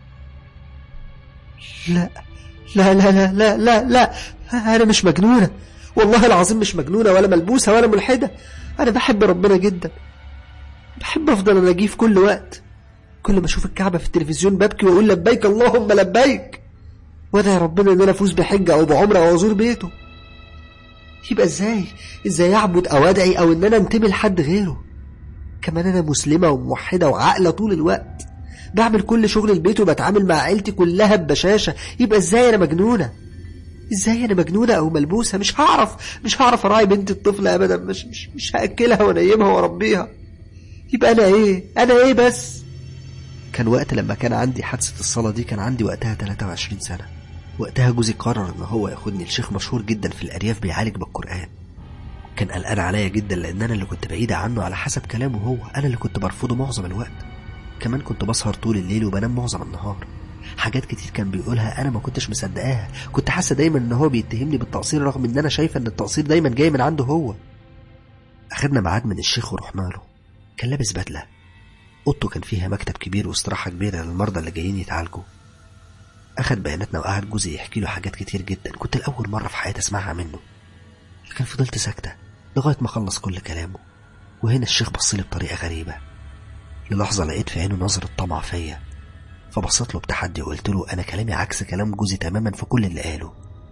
لا لا لا لا لا لا لا أنا مش مجنونة والله العظيم مش مجنونة ولا ملبوسة ولا ملحدة أنا بحب ربنا جدا بحب أفضل ألاقيه في كل وقت كل ما أشوف الكعبة في التلفزيون ببكي وأقول لبيك اللهم لبيك وأدعي ربنا إن أنا أفوز بحجة أو بعمرة أو أزور بيته يبقى إزاي إزاي أعبد أو أدعي أو إن أنا أنتمي لحد غيره كمان أنا مسلمة وموحدة وعاقلة طول الوقت بعمل كل شغل البيت وبتعامل مع عيلتي كلها ببشاشة يبقى ازاي انا مجنونة ازاي انا مجنونة او ملبوسة مش هعرف مش هعرف اراعي بنتي الطفلة ابدا مش مش مش هاكلها وانيمها واربيها يبقى انا ايه انا ايه بس كان وقت لما كان عندي حادثة الصلاة دي كان عندي وقتها 23 سنة وقتها جوزي قرر ان هو ياخدني لشيخ مشهور جدا في الارياف بيعالج بالقرآن كان قلقان عليا جدا لان انا اللي كنت بعيدة عنه على حسب كلامه هو انا اللي كنت برفضه معظم الوقت كمان كنت بسهر طول الليل وبنام معظم النهار حاجات كتير كان بيقولها انا ما كنتش مصدقاها كنت حاسه دايما ان هو بيتهمني بالتقصير رغم ان انا شايفه ان التقصير دايما جاي من عنده هو اخدنا ميعاد من الشيخ ورحنا له كان لابس بدله اوضته كان فيها مكتب كبير واستراحه كبيره للمرضى اللي جايين يتعالجوا اخد بياناتنا وقعد جوزي يحكي له حاجات كتير جدا كنت لاول مره في حياتي اسمعها منه لكن فضلت ساكته لغايه ما خلص كل كلامه وهنا الشيخ بصلي بطريقه غريبه للحظه لقيت في عينه نظره طمع فيا فبصيت له بتحدي وقلت له انا كلامي عكس كلام جوزي تماما في كل اللي قاله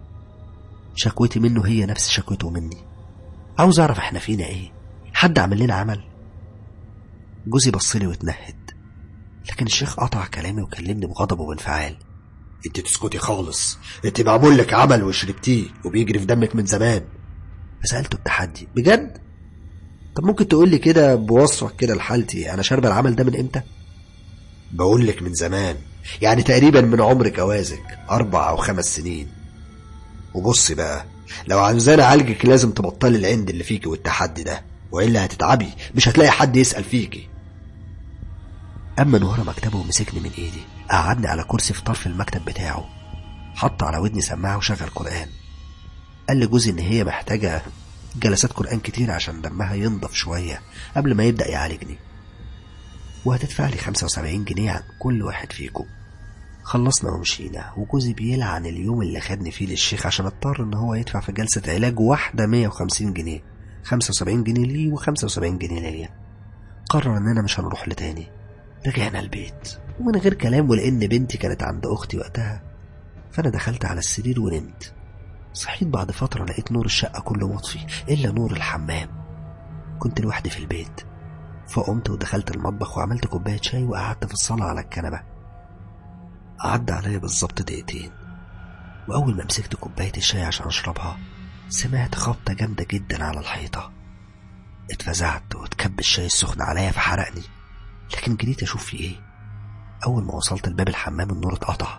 شكوتي منه هي نفس شكوته مني عاوز اعرف احنا فينا ايه حد عمل لنا عمل جوزي بصلي واتنهد لكن الشيخ قطع كلامي وكلمني بغضب وبانفعال انت تسكتي خالص انت معمول لك عمل وشربتيه وبيجري في دمك من زمان فسألته بتحدي بجد طب ممكن تقول لي كده بوصفك كده لحالتي انا شاربه العمل ده من امتى بقول لك من زمان يعني تقريبا من عمر جوازك اربع او خمس سنين وبصي بقى لو عاوزاني اعالجك لازم تبطلي العند اللي فيكي والتحدي ده والا هتتعبي مش هتلاقي حد يسال فيكي اما من ورا مكتبه ومسكني من ايدي قعدني على كرسي في طرف المكتب بتاعه حط على ودني سماعه وشغل قران قال لجوزي ان هي محتاجه جلسات قران كتير عشان دمها ينضف شويه قبل ما يبدا يعالجني وهتدفع لي 75 جنيه عن كل واحد فيكم خلصنا ومشينا وجوزي بيلعن اليوم اللي خدني فيه للشيخ عشان اضطر ان هو يدفع في جلسة علاج واحدة 150 جنيه 75 جنيه ليه و75 جنيه ليا قرر اننا مش هنروح لتاني رجعنا البيت ومن غير كلام ولان بنتي كانت عند اختي وقتها فانا دخلت على السرير ونمت صحيت بعد فترة لقيت نور الشقة كله مطفي إلا نور الحمام كنت لوحدي في البيت فقمت ودخلت المطبخ وعملت كوباية شاي وقعدت في الصالة على الكنبة عدى عليا بالظبط دقيقتين وأول ما مسكت كوباية الشاي عشان أشربها سمعت خبطة جامدة جدا على الحيطة اتفزعت واتكب الشاي السخن عليا فحرقني لكن جريت أشوف في إيه أول ما وصلت لباب الحمام النور اتقطع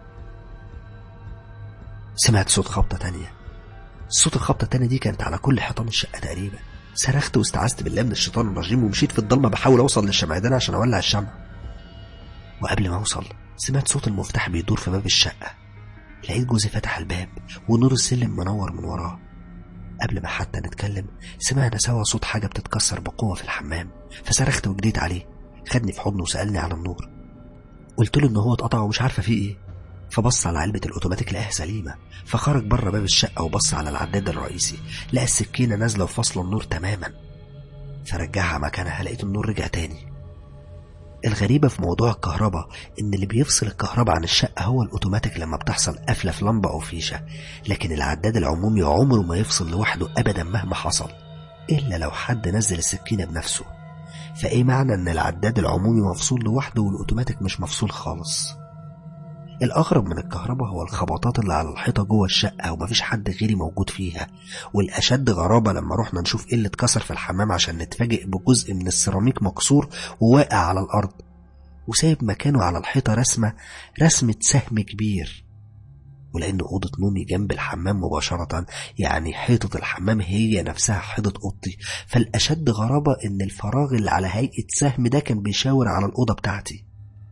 سمعت صوت خبطة تانية صوت الخبطة التانية دي كانت على كل حيطان الشقة تقريبا صرخت واستعذت بالله من الشيطان الرجيم ومشيت في الضلمة بحاول أوصل للشمعدان عشان أولع الشمع وقبل ما أوصل سمعت صوت المفتاح بيدور في باب الشقة لقيت جوزي فتح الباب ونور السلم منور من وراه قبل ما حتى نتكلم سمعنا سوا صوت حاجة بتتكسر بقوة في الحمام فصرخت وجريت عليه خدني في حضنه وسألني على النور قلت له إن هو اتقطع ومش عارفة فيه إيه فبص على علبة الأوتوماتيك لقاها سليمة فخرج بره باب الشقة وبص على العداد الرئيسي لقى السكينة نازلة وفاصلة النور تماما فرجعها مكانها لقيت النور رجع تاني الغريبة في موضوع الكهرباء إن اللي بيفصل الكهرباء عن الشقة هو الأوتوماتيك لما بتحصل قفلة في لمبة أو فيشة لكن العداد العمومي عمره ما يفصل لوحده أبدا مهما حصل إلا لو حد نزل السكينة بنفسه فإيه معنى إن العداد العمومي مفصول لوحده والأوتوماتيك مش مفصول خالص الأغرب من الكهرباء هو الخبطات اللي على الحيطة جوه الشقة ومفيش حد غيري موجود فيها والأشد غرابة لما رحنا نشوف إيه اللي اتكسر في الحمام عشان نتفاجئ بجزء من السيراميك مكسور وواقع على الأرض وسايب مكانه على الحيطة رسمة رسمة سهم كبير ولأن أوضة نومي جنب الحمام مباشرة يعني حيطة الحمام هي نفسها حيطة أوضتي فالأشد غرابة إن الفراغ اللي على هيئة سهم ده كان بيشاور على الأوضة بتاعتي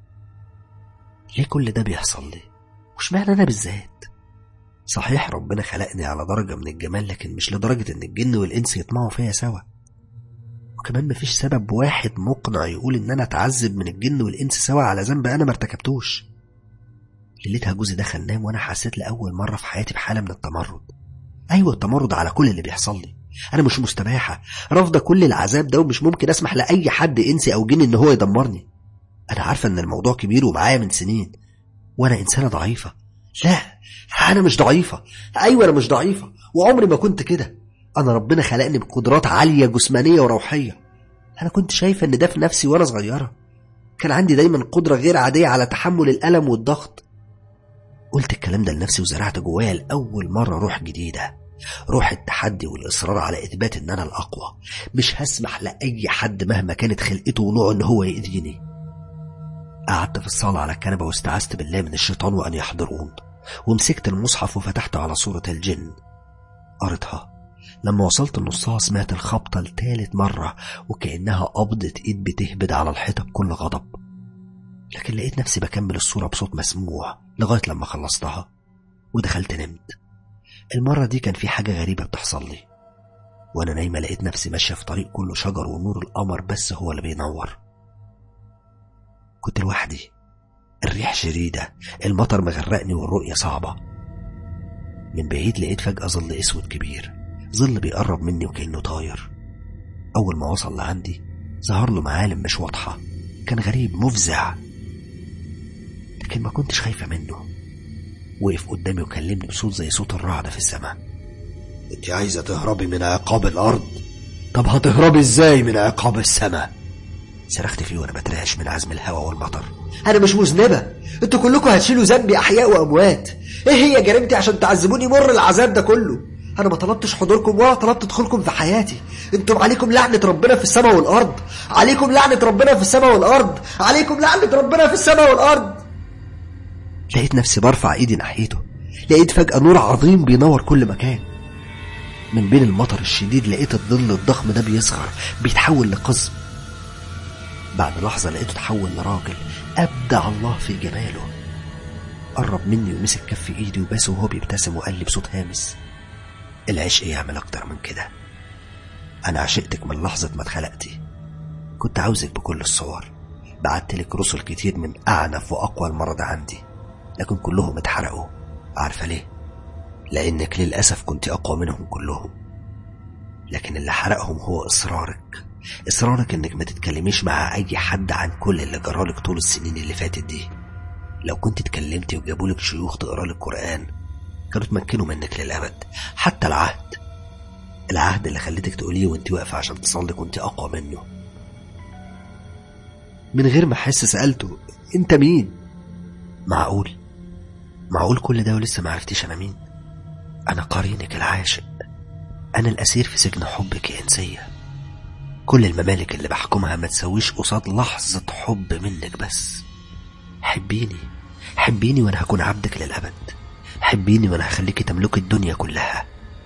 ليه كل ده بيحصل لي واشمعنى انا بالذات صحيح ربنا خلقني على درجة من الجمال لكن مش لدرجة ان الجن والانس يطمعوا فيا سوا وكمان مفيش سبب واحد مقنع يقول ان انا اتعذب من الجن والانس سوا على ذنب انا ما ارتكبتوش ليلتها جوزي دخل نام وانا حسيت لاول مرة في حياتي بحالة من التمرد ايوه التمرد على كل اللي بيحصل لي انا مش مستباحة رافضة كل العذاب ده ومش ممكن اسمح لاي حد انسي او جن ان هو يدمرني أنا عارفة إن الموضوع كبير ومعايا من سنين وأنا إنسانة ضعيفة لا أنا مش ضعيفة أيوة أنا مش ضعيفة وعمري ما كنت كده أنا ربنا خلقني بقدرات عالية جسمانية وروحية أنا كنت شايفة إن ده في نفسي وأنا صغيرة كان عندي دايما قدرة غير عادية على تحمل الألم والضغط قلت الكلام ده لنفسي وزرعت جوايا لأول مرة روح جديدة روح التحدي والإصرار على إثبات إن أنا الأقوى مش هسمح لأي حد مهما كانت خلقته ونوعه إن هو يأذيني قعدت في الصالة على الكنبة واستعذت بالله من الشيطان وأن يحضرون ومسكت المصحف وفتحت على صورة الجن قريتها لما وصلت لنصها سمعت الخبطة لتالت مرة وكأنها قبضة إيد بتهبد على الحيطة بكل غضب لكن لقيت نفسي بكمل الصورة بصوت مسموع لغاية لما خلصتها ودخلت نمت المرة دي كان في حاجة غريبة بتحصل لي وأنا نايمة لقيت نفسي ماشية في طريق كله شجر ونور القمر بس هو اللي بينور كنت لوحدي الريح شديدة المطر مغرقني والرؤية صعبة من بعيد لقيت فجأة ظل أسود كبير ظل بيقرب مني وكأنه طاير أول ما وصل لعندي ظهر له معالم مش واضحة كان غريب مفزع لكن ما كنتش خايفة منه وقف قدامي وكلمني بصوت زي صوت الرعد في السماء انت عايزة تهربي من عقاب الأرض طب هتهربي ازاي من عقاب السماء صرخت فيه وانا بترعش من عزم الهواء والمطر انا مش مذنبه انتوا كلكم هتشيلوا ذنبي احياء واموات ايه هي جريمتي عشان تعذبوني مر العذاب ده كله انا ما طلبتش حضوركم ولا طلبت دخولكم في حياتي انتم عليكم لعنه ربنا في السماء والارض عليكم لعنه ربنا في السماء والارض عليكم لعنه ربنا في السماء والارض لقيت نفسي برفع ايدي ناحيته لقيت فجأة نور عظيم بينور كل مكان من بين المطر الشديد لقيت الظل الضخم ده بيصغر بيتحول لقزم بعد لحظة لقيته تحول لراجل أبدع الله في جماله قرب مني ومسك كف ايدي وباسه وهو بيبتسم وقال لي بصوت هامس العشق يعمل اكتر من كده انا عشقتك من لحظة ما اتخلقتي كنت عاوزك بكل الصور بعتلك رسل كتير من اعنف واقوى المرض عندي لكن كلهم اتحرقوا عارفة ليه لانك للاسف كنت اقوى منهم كلهم لكن اللي حرقهم هو اصرارك اصرارك انك ما تتكلميش مع اي حد عن كل اللي جرالك طول السنين اللي فاتت دي لو كنت اتكلمتي وجابولك شيوخ تقرا لك قران كانوا تمكنوا منك للابد حتى العهد العهد اللي خليتك تقوليه وانت واقفه عشان تصلي كنت اقوى منه من غير ما احس سالته انت مين معقول معقول كل ده ولسه ما عرفتيش انا مين انا قرينك العاشق انا الاسير في سجن حبك يا انسيه كل الممالك اللي بحكمها ما تسويش قصاد لحظة حب منك بس حبيني حبيني وانا هكون عبدك للأبد حبيني وانا هخليكي تملكي الدنيا كلها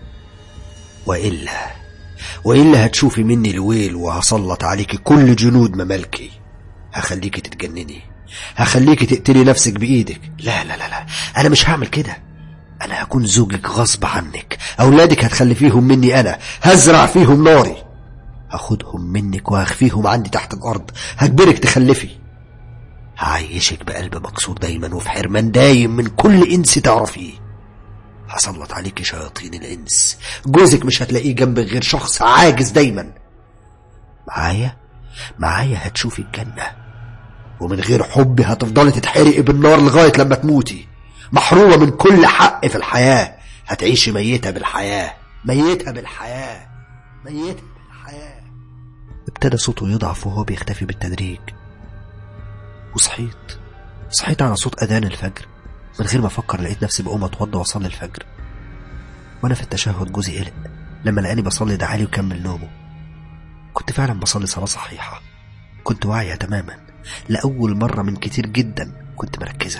وإلا وإلا هتشوفي مني الويل وهسلط عليكي كل جنود ممالكي هخليكي تتجنني هخليكي تقتلي نفسك بإيدك لا لا لا لا أنا مش هعمل كده أنا هكون زوجك غصب عنك أولادك هتخلفيهم مني أنا هزرع فيهم ناري هاخدهم منك وهخفيهم عندي تحت الأرض هجبرك تخلفي هعيشك بقلب مكسور دايما وفي حرمان دايم من كل إنس تعرفيه هسلط عليك شياطين الإنس جوزك مش هتلاقيه جنبك غير شخص عاجز دايما معايا معايا هتشوفي الجنة ومن غير حبي هتفضلي تتحرقي بالنار لغاية لما تموتي محرومة من كل حق في الحياة هتعيشي ميتة بالحياة ميتة بالحياة ميتة بالحياة ابتدى صوته يضعف وهو بيختفي بالتدريج وصحيت صحيت على صوت أذان الفجر من غير ما أفكر لقيت نفسي بقوم أتوضى وأصلي الفجر وأنا في التشهد جوزي قلق لما لقاني بصلي دعالي وكمل نومه كنت فعلا بصلي صلاة صحيحة كنت واعية تماما لأول مرة من كتير جدا كنت مركزة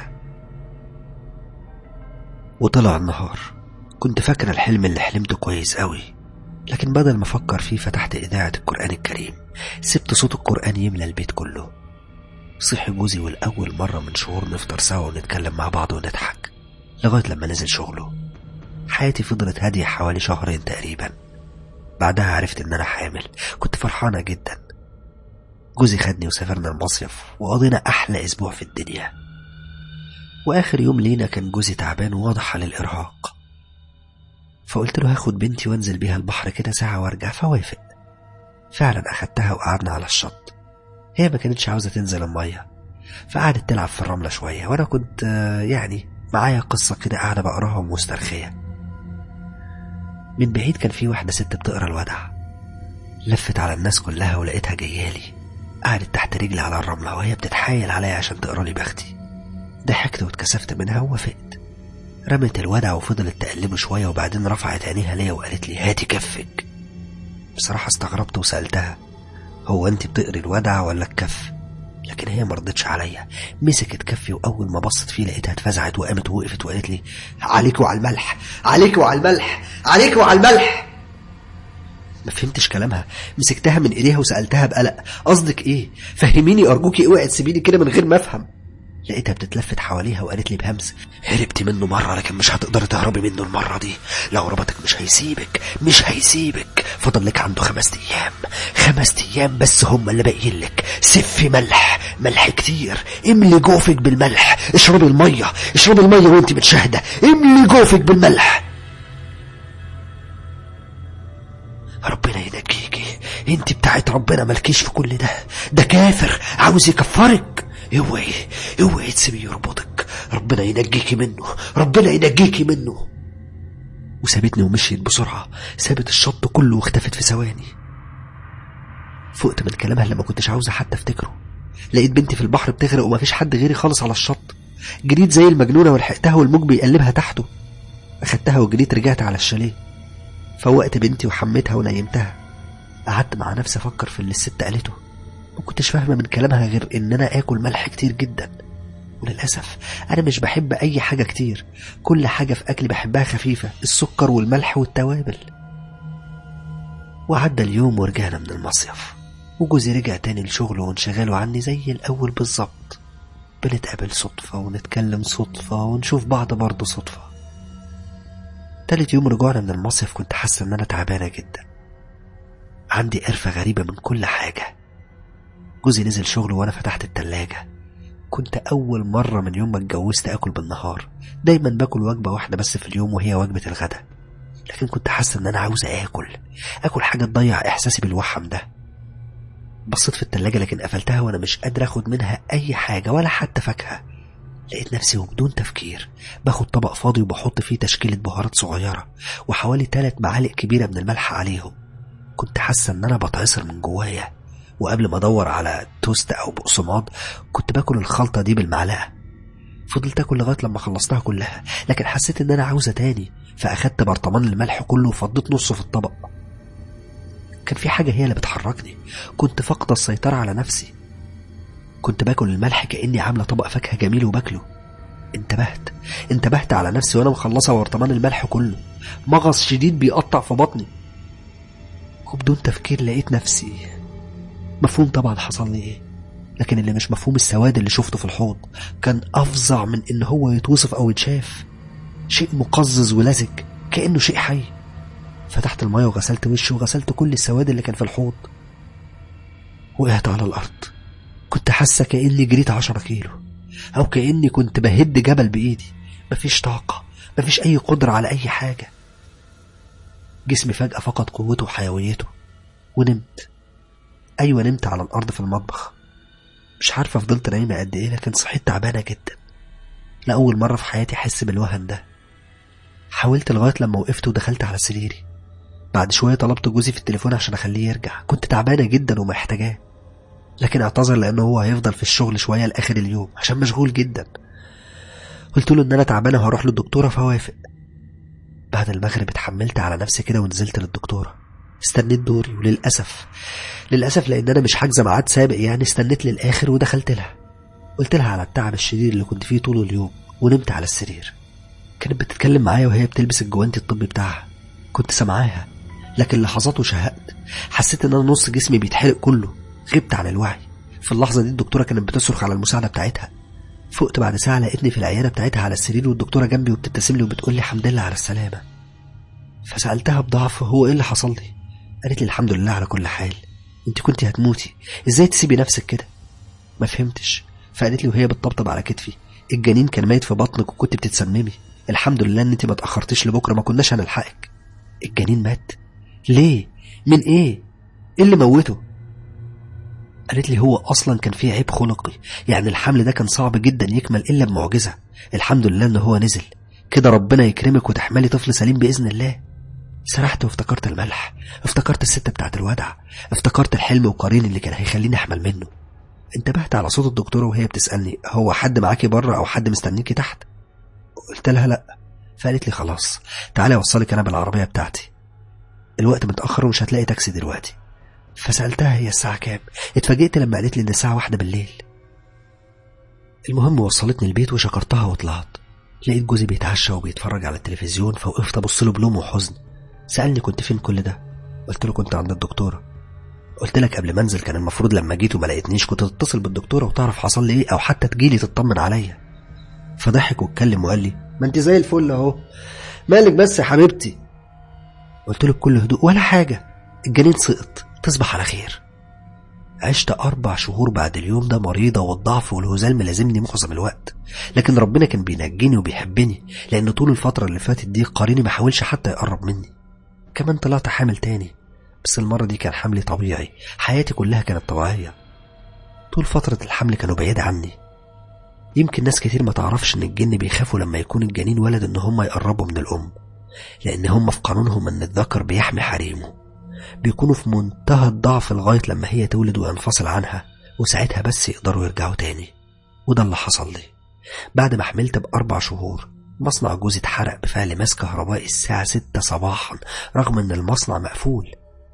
وطلع النهار كنت فاكرة الحلم اللي حلمته كويس قوي لكن بدل ما أفكر فيه فتحت إذاعة القرآن الكريم سبت صوت القرآن يملى البيت كله صحي جوزي والأول مرة من شهور نفطر سوا ونتكلم مع بعض ونضحك لغاية لما نزل شغله حياتي فضلت هادية حوالي شهرين تقريبا بعدها عرفت إن أنا حامل كنت فرحانة جدا جوزي خدني وسافرنا المصيف وقضينا أحلى أسبوع في الدنيا وآخر يوم لينا كان جوزي تعبان وواضح على الإرهاق فقلت له هاخد بنتي وانزل بيها البحر كده ساعة وارجع فوافق فعلا أخدتها وقعدنا على الشط هي ما كانتش عاوزة تنزل المية فقعدت تلعب في الرملة شوية وأنا كنت آه، يعني معايا قصة كده قاعدة بقراها ومسترخية من بعيد كان في واحدة ست بتقرا الودع لفت على الناس كلها ولقيتها جايالي قعدت تحت رجلي على الرملة وهي بتتحايل عليا عشان تقرا لي بختي ضحكت واتكسفت منها ووافقت رمت الودع وفضلت تقلبه شوية وبعدين رفعت عينيها ليا وقالت لي هاتي كفك بصراحة استغربت وسألتها هو انت بتقري الودع ولا الكف لكن هي مرضتش عليا مسكت كفي واول ما بصت فيه لقيتها اتفزعت وقامت ووقفت وقالت لي عليك وعلى الملح عليك وعلى الملح عليك وعلى الملح ما فهمتش كلامها مسكتها من ايديها وسالتها بقلق قصدك ايه فهميني ارجوكي اوعي تسيبيني كده من غير ما افهم لقيتها بتتلفت حواليها وقالت لي بهمس هربتي منه مرة لكن مش هتقدري تهربي منه المرة دي لو ربطك مش هيسيبك مش هيسيبك فضل لك عنده خمس ايام خمس ايام بس هم اللي باقيين لك سفي ملح ملح كتير املي جوفك بالملح اشربي المية اشربي المية وانت متشاهدة املي جوفك بالملح ربنا ينجيكي انت بتاعت ربنا مالكيش في كل ده ده كافر عاوز يكفرك اوعي اوعي تسيبيه يربطك ربنا ينجيكي منه ربنا ينجيكي منه وسابتني ومشيت بسرعة سابت الشط كله واختفت في ثواني فقت من كلامها لما كنتش عاوزة حتى افتكره لقيت بنتي في البحر بتغرق ومفيش حد غيري خالص على الشط جريت زي المجنونة ولحقتها والموج بيقلبها تحته أخدتها وجريت رجعت على الشاليه فوقت بنتي وحميتها ونيمتها قعدت مع نفسي افكر في اللي الست قالته ما كنتش فاهمه من كلامها غير ان انا اكل ملح كتير جدا وللاسف انا مش بحب اي حاجه كتير كل حاجه في اكلي بحبها خفيفه السكر والملح والتوابل وعدى اليوم ورجعنا من المصيف وجوزي رجع تاني لشغله وانشغاله عني زي الاول بالظبط بنتقابل صدفه ونتكلم صدفه ونشوف بعض برضه صدفه تالت يوم رجوعنا من المصيف كنت حاسة إن أنا تعبانة جدا عندي قرفة غريبة من كل حاجة جوزي نزل شغله وأنا فتحت التلاجة كنت أول مرة من يوم ما اتجوزت آكل بالنهار دايما باكل وجبة واحدة بس في اليوم وهي وجبة الغداء لكن كنت حاسة إن أنا عاوزة آكل آكل حاجة تضيع إحساسي بالوحم ده بصيت في التلاجة لكن قفلتها وأنا مش قادر أخد منها أي حاجة ولا حتى فاكهة لقيت نفسي وبدون تفكير باخد طبق فاضي وبحط فيه تشكيلة بهارات صغيرة وحوالي تلات معالق كبيرة من الملح عليهم كنت حاسة إن أنا بتعصر من جوايا وقبل ما أدور على توست أو بقسماط كنت باكل الخلطة دي بالمعلقة فضلت أكل لغاية لما خلصتها كلها لكن حسيت إن أنا عاوزة تاني فأخدت برطمان الملح كله وفضيت نصه في الطبق كان في حاجة هي اللي بتحركني كنت فاقدة السيطرة على نفسي كنت باكل الملح كأني عاملة طبق فاكهة جميل وباكله انتبهت انتبهت على نفسي وانا مخلصة برطمان الملح كله مغص شديد بيقطع في بطني وبدون تفكير لقيت نفسي مفهوم طبعا حصل لي ايه لكن اللي مش مفهوم السواد اللي شفته في الحوض كان افظع من ان هو يتوصف او يتشاف شيء مقزز ولزج كأنه شيء حي فتحت المية وغسلت وشي وغسلت كل السواد اللي كان في الحوض وقعت على الأرض كنت حاسة كأني جريت عشرة كيلو أو كأني كنت بهد جبل بإيدي مفيش طاقة مفيش أي قدرة على أي حاجة جسمي فجأة فقد قوته وحيويته ونمت أيوة نمت على الأرض في المطبخ مش عارفة فضلت نايمة قد إيه لكن صحيت تعبانة جدا لأول مرة في حياتي أحس بالوهن ده حاولت لغاية لما وقفت ودخلت على سريري بعد شوية طلبت جوزي في التليفون عشان أخليه يرجع كنت تعبانة جدا ومحتاجاه لكن اعتذر لأنه هو هيفضل في الشغل شوية لآخر اليوم عشان مشغول جدا قلت له إن أنا تعبانة وهروح للدكتورة فوافق بعد المغرب اتحملت على نفسي كده ونزلت للدكتورة استنيت دوري وللأسف للأسف لأن أنا مش حاجزة ميعاد سابق يعني استنيت للآخر ودخلت لها قلت لها على التعب الشديد اللي كنت فيه طول اليوم ونمت على السرير كانت بتتكلم معايا وهي بتلبس الجوانتي الطبي بتاعها كنت سامعاها لكن لحظات وشهقت حسيت ان انا نص جسمي بيتحرق كله غبت عن الوعي في اللحظه دي الدكتوره كانت بتصرخ على المساعده بتاعتها فقت بعد ساعه لقيتني في العياده بتاعتها على السرير والدكتوره جنبي وبتبتسم لي وبتقول لي الحمد لله على السلامه فسالتها بضعف هو ايه اللي حصل لي قالت لي الحمد لله على كل حال انت كنت هتموتي ازاي تسيبي نفسك كده ما فهمتش فقالت لي وهي بتطبطب على كتفي الجنين كان ميت في بطنك وكنت بتتسممي الحمد لله ان انت ما اتاخرتيش لبكره ما كناش هنلحقك الجنين مات ليه من ايه ايه اللي موته قالت لي هو اصلا كان فيه عيب خلقي يعني الحمل ده كان صعب جدا يكمل الا بمعجزه الحمد لله ان هو نزل كده ربنا يكرمك وتحملي طفل سليم باذن الله سرحت وافتكرت الملح افتكرت الست بتاعت الودع افتكرت الحلم وقرين اللي كان هيخليني احمل منه انتبهت على صوت الدكتوره وهي بتسالني هو حد معاكي بره او حد مستنيكي تحت قلت لها لا فقالت لي خلاص تعالي اوصلك انا بالعربيه بتاعتي الوقت متاخر ومش هتلاقي تاكسي دلوقتي فسالتها هي الساعه كام اتفاجئت لما قالت لي ان الساعه واحدة بالليل المهم وصلتني البيت وشكرتها وطلعت لقيت جوزي بيتعشى وبيتفرج على التلفزيون فوقفت ابص له بلوم وحزن سالني كنت فين كل ده قلت له كنت عند الدكتوره قلت لك قبل ما انزل كان المفروض لما جيت وما لقيتنيش كنت تتصل بالدكتوره وتعرف حصل لي ايه او حتى تجيلي تطمن عليا فضحك واتكلم وقال لي ما انت زي الفل اهو مالك بس يا حبيبتي قلت له بكل هدوء ولا حاجه الجنين سقط تصبح على خير عشت أربع شهور بعد اليوم ده مريضة والضعف والهزال ملازمني معظم الوقت لكن ربنا كان بينجيني وبيحبني لأن طول الفترة اللي فاتت دي قريني ما حاولش حتى يقرب مني كمان طلعت حامل تاني بس المرة دي كان حملي طبيعي حياتي كلها كانت طبيعية طول فترة الحمل كانوا بعيد عني يمكن ناس كتير ما تعرفش ان الجن بيخافوا لما يكون الجنين ولد ان هم يقربوا من الام لان هم في قانونهم ان الذكر بيحمي حريمه بيكونوا في منتهى الضعف لغاية لما هي تولد وينفصل عنها وساعتها بس يقدروا يرجعوا تاني وده اللي حصل لي بعد ما حملت بأربع شهور مصنع جوزي اتحرق بفعل ماس كهربائي الساعة ستة صباحا رغم ان المصنع مقفول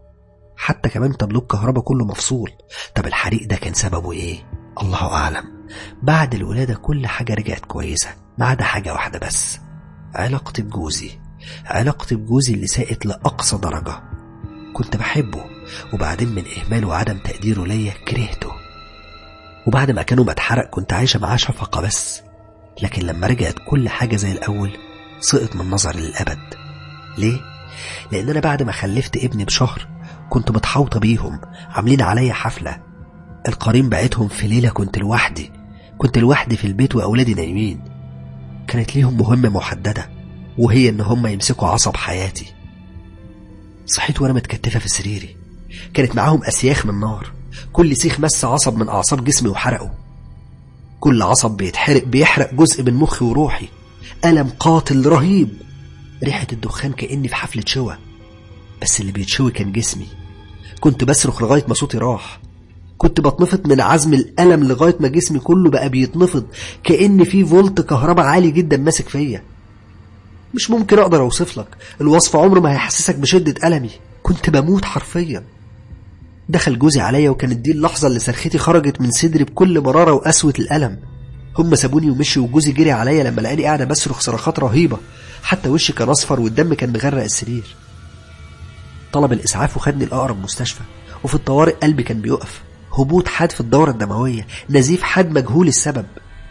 حتى كمان تابلو الكهرباء كله مفصول طب الحريق ده كان سببه ايه الله اعلم بعد الولادة كل حاجة رجعت كويسة ما عدا حاجة واحدة بس علاقتي بجوزي علاقتي بجوزي اللي ساءت لأقصى درجة كنت بحبه وبعدين من إهماله وعدم تقديره ليا كرهته وبعد ما كانوا اتحرق كنت عايشة معاه شفقة بس لكن لما رجعت كل حاجة زي الأول سقط من نظري للأبد ليه؟ لأن أنا بعد ما خلفت ابني بشهر كنت متحوطة بيهم عاملين عليا حفلة القرين بعتهم في ليلة كنت لوحدي كنت لوحدي في البيت وأولادي نايمين كانت ليهم مهمة محددة وهي إن هم يمسكوا عصب حياتي صحيت وأنا متكتفة في سريري كانت معاهم أسياخ من نار كل سيخ مس عصب من أعصاب جسمي وحرقه كل عصب بيتحرق بيحرق جزء من مخي وروحي ألم قاتل رهيب ريحة الدخان كأني في حفلة شوى بس اللي بيتشوي كان جسمي كنت بصرخ لغاية ما صوتي راح كنت بتنفض من عزم الألم لغاية ما جسمي كله بقى بيتنفض كأن في فولت كهرباء عالي جدا ماسك فيا مش ممكن أقدر أوصف لك الوصف عمره ما هيحسسك بشدة ألمي كنت بموت حرفيا دخل جوزي عليا وكانت دي اللحظة اللي صرختي خرجت من صدري بكل مرارة وقسوة الألم هم سابوني ومشي وجوزي جري عليا لما لقاني قاعدة بصرخ صرخات رهيبة حتى وشي كان أصفر والدم كان مغرق السرير طلب الإسعاف وخدني لأقرب مستشفى وفي الطوارئ قلبي كان بيقف هبوط حاد في الدورة الدموية نزيف حاد مجهول السبب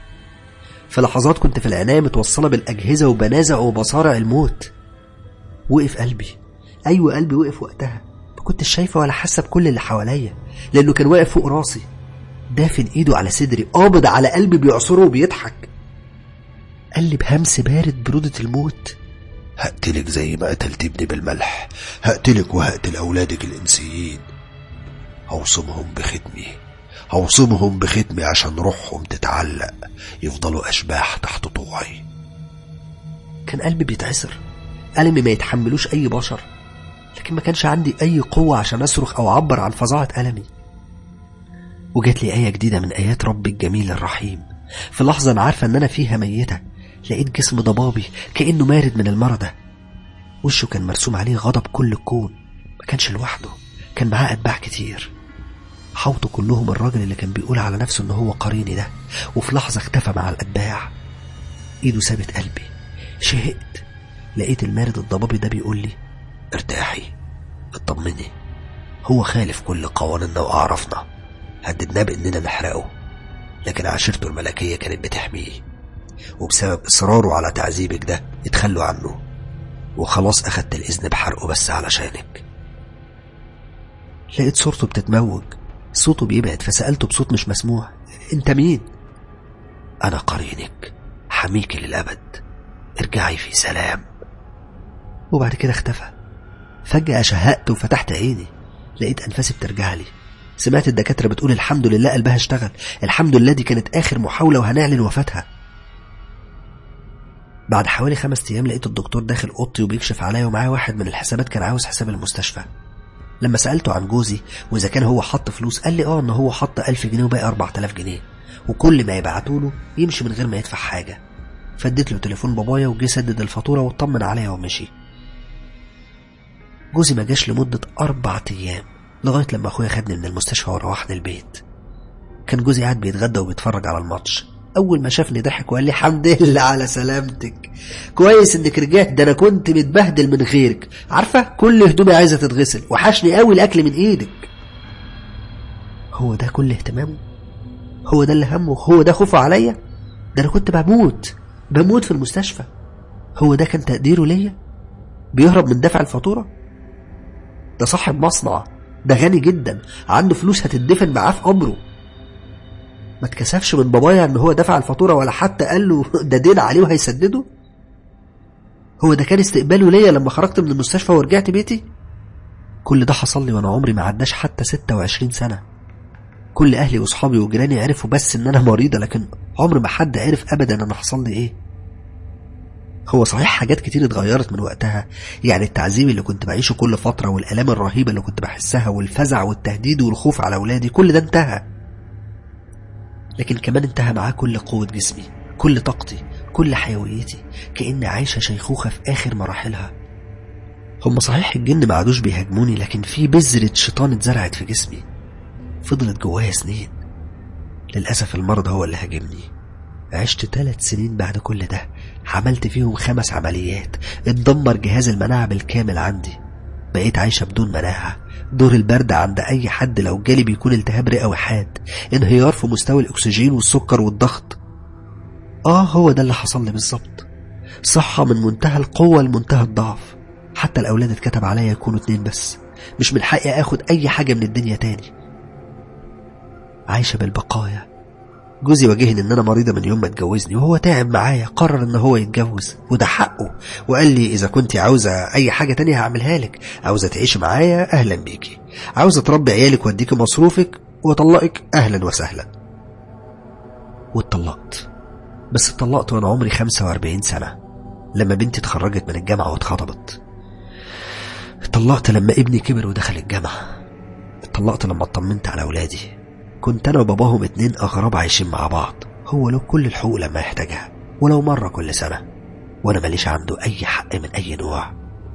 في لحظات كنت في العناية متوصلة بالأجهزة وبنازع وبصارع الموت وقف قلبي أيوة قلبي وقف وقتها ما كنتش شايفة ولا حاسة بكل اللي حواليا لأنه كان واقف فوق راسي دافن إيده على صدري قابض على قلبي بيعصره وبيضحك قال لي بهمس بارد برودة الموت هقتلك زي ما قتلت ابني بالملح هقتلك وهقتل أولادك الإنسيين هوصمهم بختمي هوصمهم بختمي عشان روحهم تتعلق يفضلوا أشباح تحت طوعي كان قلبي بيتعسر ألمي ما يتحملوش أي بشر لكن ما كانش عندي أي قوة عشان أصرخ أو أعبر عن فظاعة ألمي وجات لي آية جديدة من آيات ربي الجميل الرحيم في لحظة أنا عارفة إن أنا فيها ميتة لقيت جسم ضبابي كأنه مارد من المرضى وشه كان مرسوم عليه غضب كل الكون ما كانش لوحده كان معاه أتباع كتير حوطوا كلهم الراجل اللي كان بيقول على نفسه إن هو قريني ده وفي لحظة اختفى مع الأتباع إيده سابت قلبي شهقت لقيت المارد الضبابي ده بيقول لي ارتاحي اطمني هو خالف كل قوانيننا وأعرافنا هددناه بإننا نحرقه لكن عشيرته الملكية كانت بتحميه وبسبب إصراره على تعذيبك ده اتخلوا عنه وخلاص أخدت الإذن بحرقه بس علشانك لقيت صورته بتتموج صوته بيبعد فسألته بصوت مش مسموع انت مين أنا قرينك حميك للأبد ارجعي في سلام وبعد كده اختفى فجأة شهقت وفتحت عيني لقيت أنفاسي بترجع لي سمعت الدكاترة بتقول الحمد لله قلبها اشتغل الحمد لله دي كانت آخر محاولة وهنعلن وفاتها بعد حوالي خمس أيام لقيت الدكتور داخل أوضتي وبيكشف عليا ومعاه واحد من الحسابات كان عاوز حساب المستشفى لما سألته عن جوزي وإذا كان هو حط فلوس قال لي اه إن هو حط ألف جنيه وباقي أربعة آلاف جنيه وكل ما يبعتوا له يمشي من غير ما يدفع حاجة فديت له تليفون بابايا وجه سدد الفاتورة واطمن عليا ومشي جوزي ما جاش لمدة أربع أيام لغاية لما أخويا خدني من المستشفى وروحني البيت كان جوزي قاعد بيتغدى وبيتفرج على الماتش أول ما شافني ضحك وقال لي الحمد لله على سلامتك كويس إنك رجعت ده أنا كنت متبهدل من غيرك عارفة كل هدومي عايزة تتغسل وحشني قوي الأكل من إيدك هو ده كل اهتمامه هو ده اللي همه هو ده خوفه عليا ده انا كنت بموت بموت في المستشفى هو ده كان تقديره ليا بيهرب من دفع الفاتورة ده صاحب مصنع ده غني جدا عنده فلوس هتدفن معاه في قبره ما اتكسفش من بابايا ان هو دفع الفاتورة ولا حتى قال له ده دين عليه وهيسدده هو ده كان استقباله ليا لما خرجت من المستشفى ورجعت بيتي كل ده حصل لي وانا عمري ما عداش حتى 26 سنة كل اهلي واصحابي وجيراني عرفوا بس ان انا مريضة لكن عمر ما حد عرف ابدا انا حصل لي ايه هو صحيح حاجات كتير اتغيرت من وقتها يعني التعذيب اللي كنت بعيشه كل فترة والآلام الرهيبة اللي كنت بحسها والفزع والتهديد والخوف على أولادي كل ده انتهى لكن كمان انتهى معاه كل قوة جسمي كل طاقتي كل حيويتي كأني عايشة شيخوخة في آخر مراحلها هم صحيح الجن ما عادوش بيهاجموني لكن في بذرة شيطان اتزرعت في جسمي فضلت جوايا سنين للأسف المرض هو اللي هاجمني عشت ثلاث سنين بعد كل ده عملت فيهم خمس عمليات اتدمر جهاز المناعة بالكامل عندي بقيت عايشة بدون مناعة دور البرد عند أي حد لو جالي بيكون التهاب رئوي حاد انهيار في مستوى الأكسجين والسكر والضغط آه هو ده اللي حصل لي بالظبط صحة من منتهى القوة لمنتهى الضعف حتى الأولاد اتكتب عليا يكونوا اتنين بس مش من حقي آخد أي حاجة من الدنيا تاني عايشة بالبقايا جوزي واجهني ان انا مريضة من يوم ما اتجوزني وهو تعب معايا قرر ان هو يتجوز وده حقه وقال لي اذا كنت عاوزة اي حاجة تانية هعملها لك عاوزة تعيش معايا اهلا بيكي عاوزة تربي عيالك واديكي مصروفك واطلقك اهلا وسهلا واتطلقت بس اتطلقت وانا عمري 45 سنة لما بنتي اتخرجت من الجامعة واتخطبت اتطلقت لما ابني كبر ودخل الجامعة اتطلقت لما اطمنت على اولادي كنت انا وباباهم اتنين اغراب عايشين مع بعض هو له كل الحقوق لما يحتاجها ولو مرة كل سنة وانا ماليش عنده اي حق من اي نوع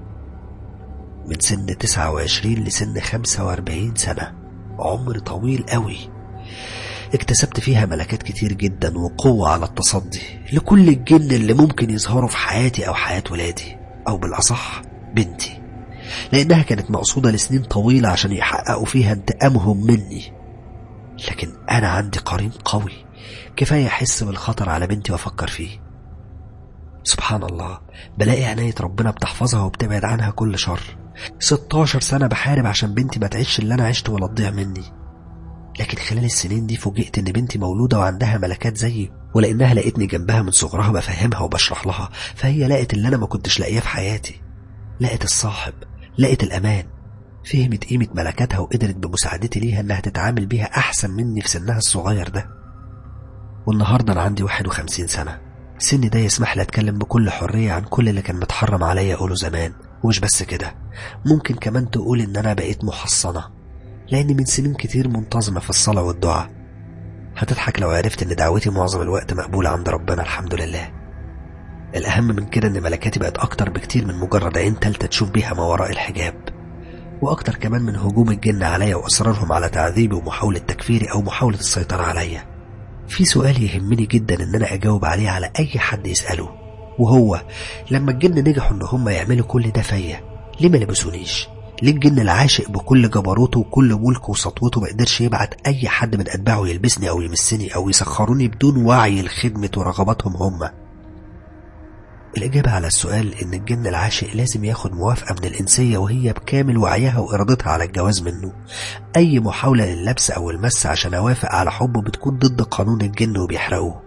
من سن 29 لسن 45 سنة عمر طويل قوي اكتسبت فيها ملكات كتير جدا وقوة على التصدي لكل الجن اللي ممكن يظهروا في حياتي أو حياة ولادي أو بالأصح بنتي لأنها كانت مقصودة لسنين طويلة عشان يحققوا فيها انتقامهم مني لكن أنا عندي قرين قوي كفاية أحس بالخطر على بنتي وأفكر فيه سبحان الله بلاقي عناية ربنا بتحفظها وبتبعد عنها كل شر 16 سنة بحارب عشان بنتي ما تعيش اللي أنا عشته ولا تضيع مني لكن خلال السنين دي فوجئت إن بنتي مولودة وعندها ملكات زيي ولأنها لقيتني جنبها من صغرها بفهمها وبشرح لها فهي لقت اللي أنا ما كنتش لاقيه في حياتي لقت الصاحب لقت الأمان فهمت قيمة ملكاتها وقدرت بمساعدتي ليها إنها تتعامل بيها أحسن مني في سنها الصغير ده والنهاردة أنا عندي 51 سنة سني ده يسمح لي أتكلم بكل حرية عن كل اللي كان متحرم عليا أقوله زمان ومش بس كده ممكن كمان تقول إن أنا بقيت محصنة لأني من سنين كتير منتظمة في الصلاة والدعاء هتضحك لو عرفت إن دعوتي معظم الوقت مقبولة عند ربنا الحمد لله الأهم من كده إن ملكاتي بقت أكتر بكتير من مجرد عين تالتة تشوف بيها ما وراء الحجاب وأكتر كمان من هجوم الجن عليا وإصرارهم على تعذيبي ومحاولة تكفيري أو محاولة السيطرة عليا في سؤال يهمني جدا إن أنا أجاوب عليه على أي حد يسأله وهو لما الجن نجحوا إن هم يعملوا كل ده فيا ليه ما لبسونيش؟ ليه الجن العاشق بكل جبروته وكل ملكه وسطوته ما قدرش يبعت أي حد من أتباعه يلبسني أو يمسني أو يسخروني بدون وعي لخدمة ورغباتهم هم؟ الإجابة على السؤال إن الجن العاشق لازم ياخد موافقة من الإنسية وهي بكامل وعيها وإرادتها على الجواز منه أي محاولة لللبس أو المس عشان أوافق على حبه بتكون ضد قانون الجن وبيحرقوه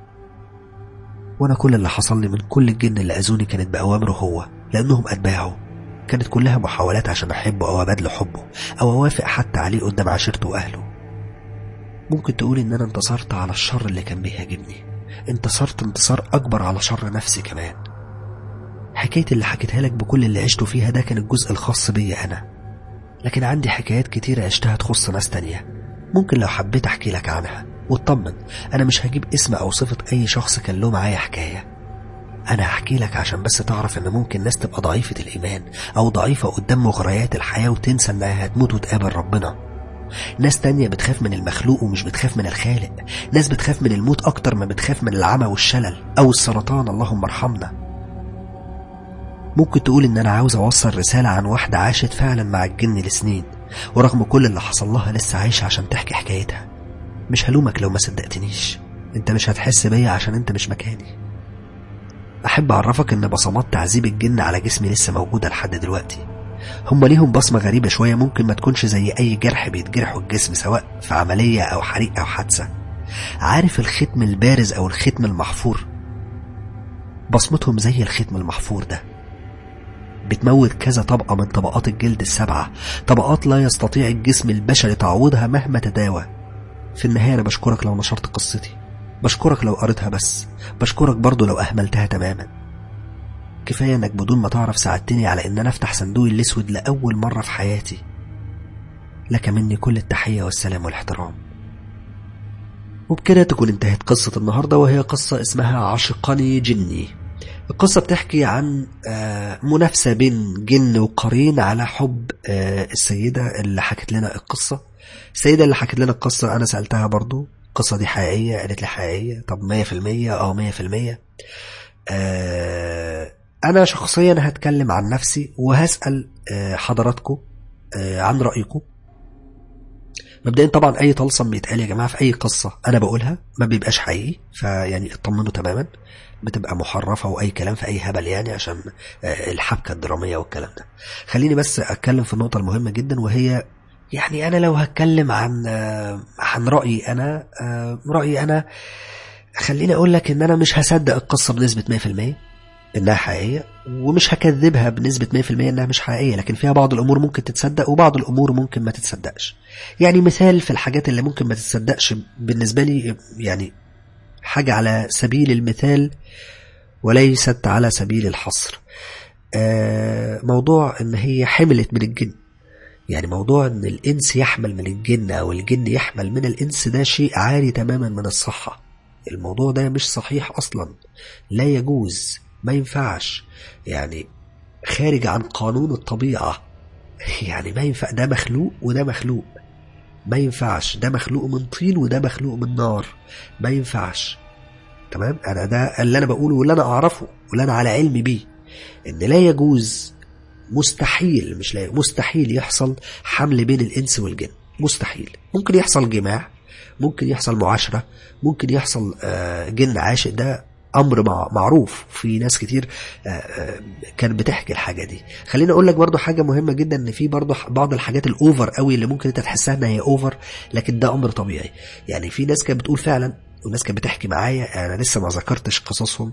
وأنا كل اللي حصل لي من كل الجن اللي أذوني كانت بأوامره هو لأنهم أتباعه كانت كلها محاولات عشان أحبه أو أبادله حبه أو أوافق حتى عليه قدام عشيرته وأهله ممكن تقول إن أنا انتصرت على الشر اللي كان بيهاجمني انتصرت انتصار أكبر على شر نفسي كمان حكاية اللي حكيتها لك بكل اللي عشته فيها ده كان الجزء الخاص بيا أنا لكن عندي حكايات كتيرة عشتها تخص ناس تانية ممكن لو حبيت أحكي لك عنها واطمن أنا مش هجيب اسم أو صفة أي شخص كان له معايا حكاية أنا هحكي لك عشان بس تعرف إن ممكن ناس تبقى ضعيفة الإيمان أو ضعيفة قدام مغريات الحياة وتنسى إنها هتموت وتقابل ربنا ناس تانية بتخاف من المخلوق ومش بتخاف من الخالق ناس بتخاف من الموت أكتر ما بتخاف من العمى والشلل أو السرطان اللهم ارحمنا ممكن تقول إن أنا عاوز أوصل رسالة عن واحدة عاشت فعلا مع الجن لسنين ورغم كل اللي حصل لها لسه عايشة عشان تحكي حكايتها مش هلومك لو ما صدقتنيش انت مش هتحس بيا عشان انت مش مكاني احب اعرفك ان بصمات تعذيب الجن على جسمي لسه موجودة لحد دلوقتي هما ليهم بصمة غريبة شوية ممكن ما تكونش زي أي جرح بيتجرحوا الجسم سواء في عملية أو حريق أو حادثة عارف الختم البارز أو الختم المحفور بصمتهم زي الختم المحفور ده بتموت كذا طبقة من طبقات الجلد السبعة طبقات لا يستطيع الجسم البشري تعويضها مهما تداوى في النهاية أنا بشكرك لو نشرت قصتي بشكرك لو قريتها بس بشكرك برضو لو أهملتها تماما كفاية انك بدون ما تعرف ساعدتني على ان انا افتح صندوقي الاسود لأول مرة في حياتي لك مني كل التحية والسلام والاحترام وبكده تكون انتهت قصة النهاردة وهي قصة اسمها عشقني جني القصة بتحكي عن آه، منافسة بين جن وقرين على حب آه، السيدة اللي حكت لنا القصة السيدة اللي حكت لنا القصة أنا سألتها برضو القصة دي حقيقية قالت لي حقيقية طب مية في المية اه مية في المية آه، أنا شخصيا هتكلم عن نفسي وهسأل آه، حضراتكم آه، عن رأيكم مبدئيا طبعا أي طلسم بيتقال يا جماعة في أي قصة أنا بقولها ما بيبقاش حقيقي فيعني اطمنوا تماما بتبقى محرفة وأي كلام في أي هبل يعني عشان آه، الحبكة الدرامية والكلام ده خليني بس أتكلم في النقطة المهمة جدا وهي يعني أنا لو هتكلم عن آه، عن رأيي أنا آه، رأيي أنا خليني أقول لك إن أنا مش هصدق القصة بنسبة 100% انها حقيقيه ومش هكذبها بنسبه 100% انها مش حقيقيه لكن فيها بعض الامور ممكن تتصدق وبعض الامور ممكن ما تتصدقش يعني مثال في الحاجات اللي ممكن ما تتصدقش بالنسبه لي يعني حاجه على سبيل المثال وليست على سبيل الحصر آه، موضوع ان هي حملت من الجن يعني موضوع ان الانس يحمل من الجن او الجن يحمل من الانس ده شيء عاري تماما من الصحه الموضوع ده مش صحيح اصلا لا يجوز ما ينفعش يعني خارج عن قانون الطبيعة يعني ما ينفع ده مخلوق وده مخلوق ما ينفعش ده مخلوق من طين وده مخلوق من نار ما ينفعش تمام انا ده اللي انا بقوله واللي انا اعرفه واللي انا على علم بيه ان لا يجوز مستحيل مش لا مستحيل يحصل حمل بين الانس والجن مستحيل ممكن يحصل جماع ممكن يحصل معاشرة ممكن يحصل آه، جن عاشق ده امر مع- معروف في ناس كتير آه، آه، كانت بتحكي الحاجه دي خليني اقول لك برضو حاجه مهمه جدا ان في برضو ح- بعض الحاجات الاوفر قوي اللي ممكن انت تحسها انها هي اوفر لكن ده امر طبيعي يعني في ناس كانت بتقول فعلا وناس كانت بتحكي معايا انا لسه ما ذكرتش قصصهم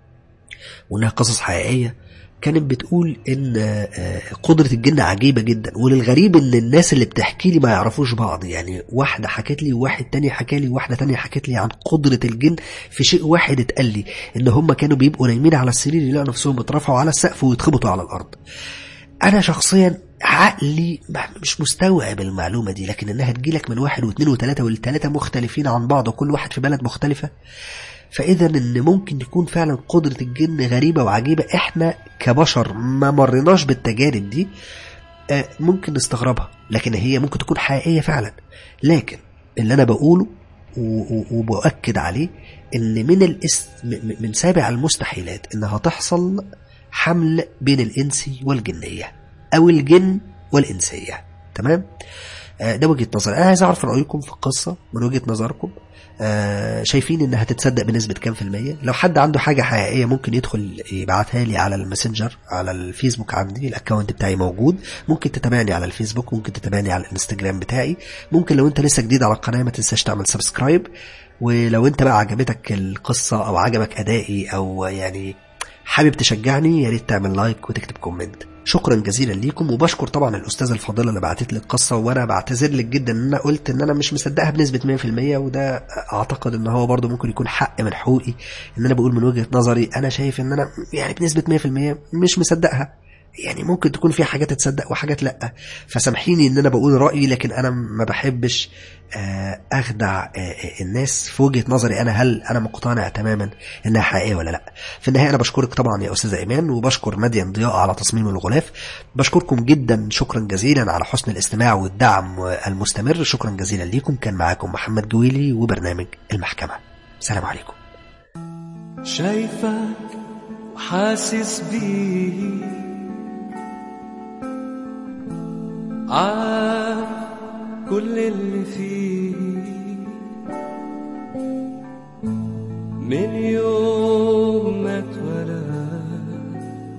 وانها قصص حقيقيه كانت بتقول ان آه، قدرة الجن عجيبة جدا وللغريب ان الناس اللي بتحكي لي ما يعرفوش بعض يعني واحدة حكت لي وواحد تاني حكى لي وواحدة تانية حكت لي عن قدرة الجن في شيء واحد اتقال لي ان هم كانوا بيبقوا نايمين على السرير يلاقوا نفسهم اترفعوا على السقف ويتخبطوا على الارض انا شخصيا عقلي ما- مش مستوعب المعلومة دي لكن انها تجيلك من واحد واثنين وثلاثة والثلاثة مختلفين عن بعض وكل واحد في بلد مختلفة فاذا ان ممكن يكون فعلا قدرة الجن غريبة وعجيبة احنا كبشر ما مرناش بالتجارب دي آه، ممكن نستغربها لكن هي ممكن تكون حقيقية فعلا لكن اللي انا بقوله و- و- وبأكد عليه ان من الاس م- م- من سابع المستحيلات انها تحصل حمل بين الانس والجنية او الجن والانسية تمام آه، ده وجهة نظر انا عايز اعرف رأيكم في القصة من وجهة نظركم آه، شايفين انها هتتصدق بنسبة كام في المية لو حد عنده حاجة حقيقية ممكن يدخل يبعتها لي على الماسنجر على الفيسبوك عندي الاكونت بتاعي موجود ممكن تتابعني على الفيسبوك ممكن تتابعني على الانستجرام بتاعي ممكن لو انت لسه جديد على القناة ما تنساش تعمل سبسكرايب ولو انت بقى عجبتك القصة او عجبك ادائي او يعني حابب تشجعني يا ريت تعمل لايك وتكتب كومنت شكرا جزيلا ليكم وبشكر طبعا الاستاذه الفاضله اللي بعتت لي القصه وانا بعتذر لك جدا ان انا قلت ان انا مش مصدقها بنسبه 100% وده اعتقد ان هو برضه ممكن يكون حق من حقوقي ان انا بقول من وجهه نظري انا شايف ان انا يعني بنسبه 100% مش مصدقها يعني ممكن تكون في حاجات تصدق وحاجات لا فسامحيني ان انا بقول رايي لكن انا ما بحبش آه، اخدع آه، آه، الناس في وجهه نظري انا هل انا مقتنع تماما انها حقيقيه ولا لا في النهايه انا بشكرك طبعا يا استاذه ايمان وبشكر مدين ضياء على تصميم الغلاف بشكركم جدا شكرا جزيلا على حسن الاستماع والدعم المستمر شكرا جزيلا ليكم كان معاكم محمد جويلي وبرنامج المحكمه سلام عليكم شايفك وحاسس بيه عارف كل اللي فيه من يوم ما اتولد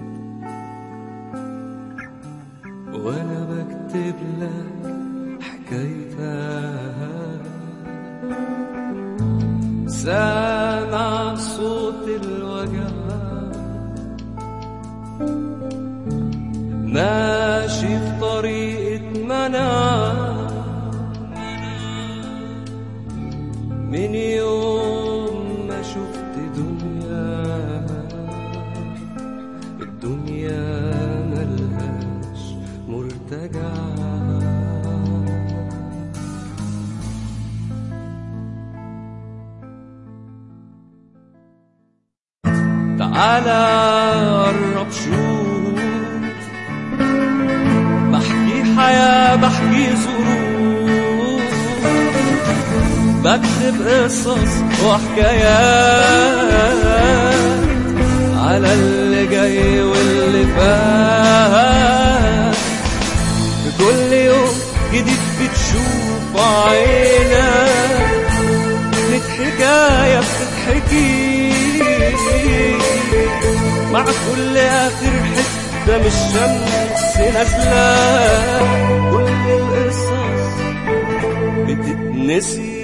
وانا بكتب لك حكايتها سامع صوت الوجع ماشي في طريقة منع من يوم ما شفت دنيا الدنيا ملهاش مرتجع تعالى قرب شوف بحكي حياة بحكي ظروف بكتب قصص وحكايات على اللي جاي واللي فات في كل يوم جديد بتشوف عينك لك حكاية بتتحكي مع كل آخر حتة من الشمس نازلة كل القصص بتتنسي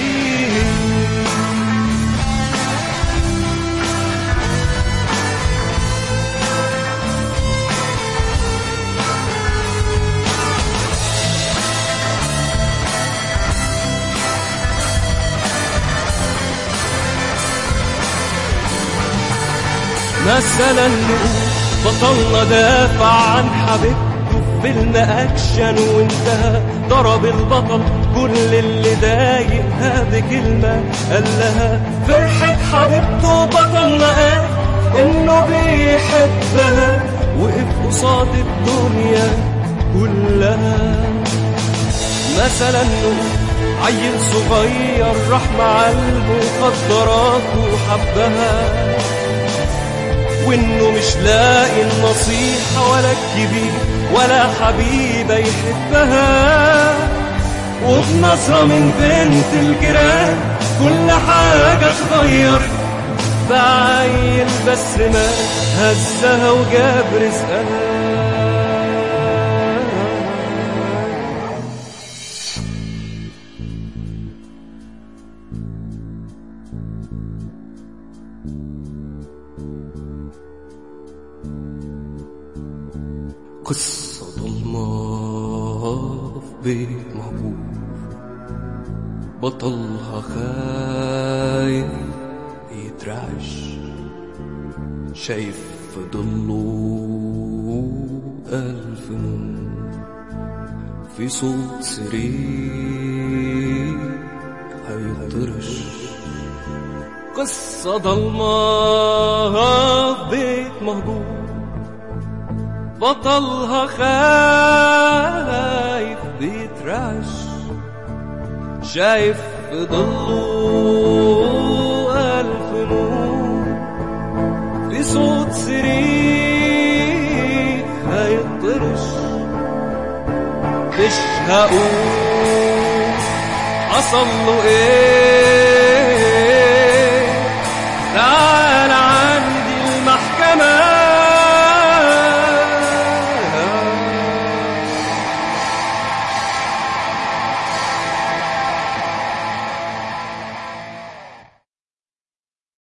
مثلا نقول بطلنا دافع عن حبيبته في فيلم اكشن وانتهى ضرب البطل كل اللي ضايقها بكلمة قال لها فرحة حبيبته بطلنا قال انه بيحبها وقف قصاد الدنيا كلها مثلا نقول عيل صغير راح مع المخدرات وحبها وانه مش لاقي النصيحة ولا الكبير ولا حبيبة يحبها وبنظرة من بنت الجيران كل حاجة اتغيرت بعيل بس ما هزها وجاب رزقها قصة ضلمة في بيت مهجور بطلها خايف يترعش شايف في ضله ألف نور في صوت سرير هيطرش قصة ضلمة في بيت مهجور بطلها خايف بيترعش شايف في ضله ألف نور في صوت سرير هيطرش مش هقول حصل له ايه تعال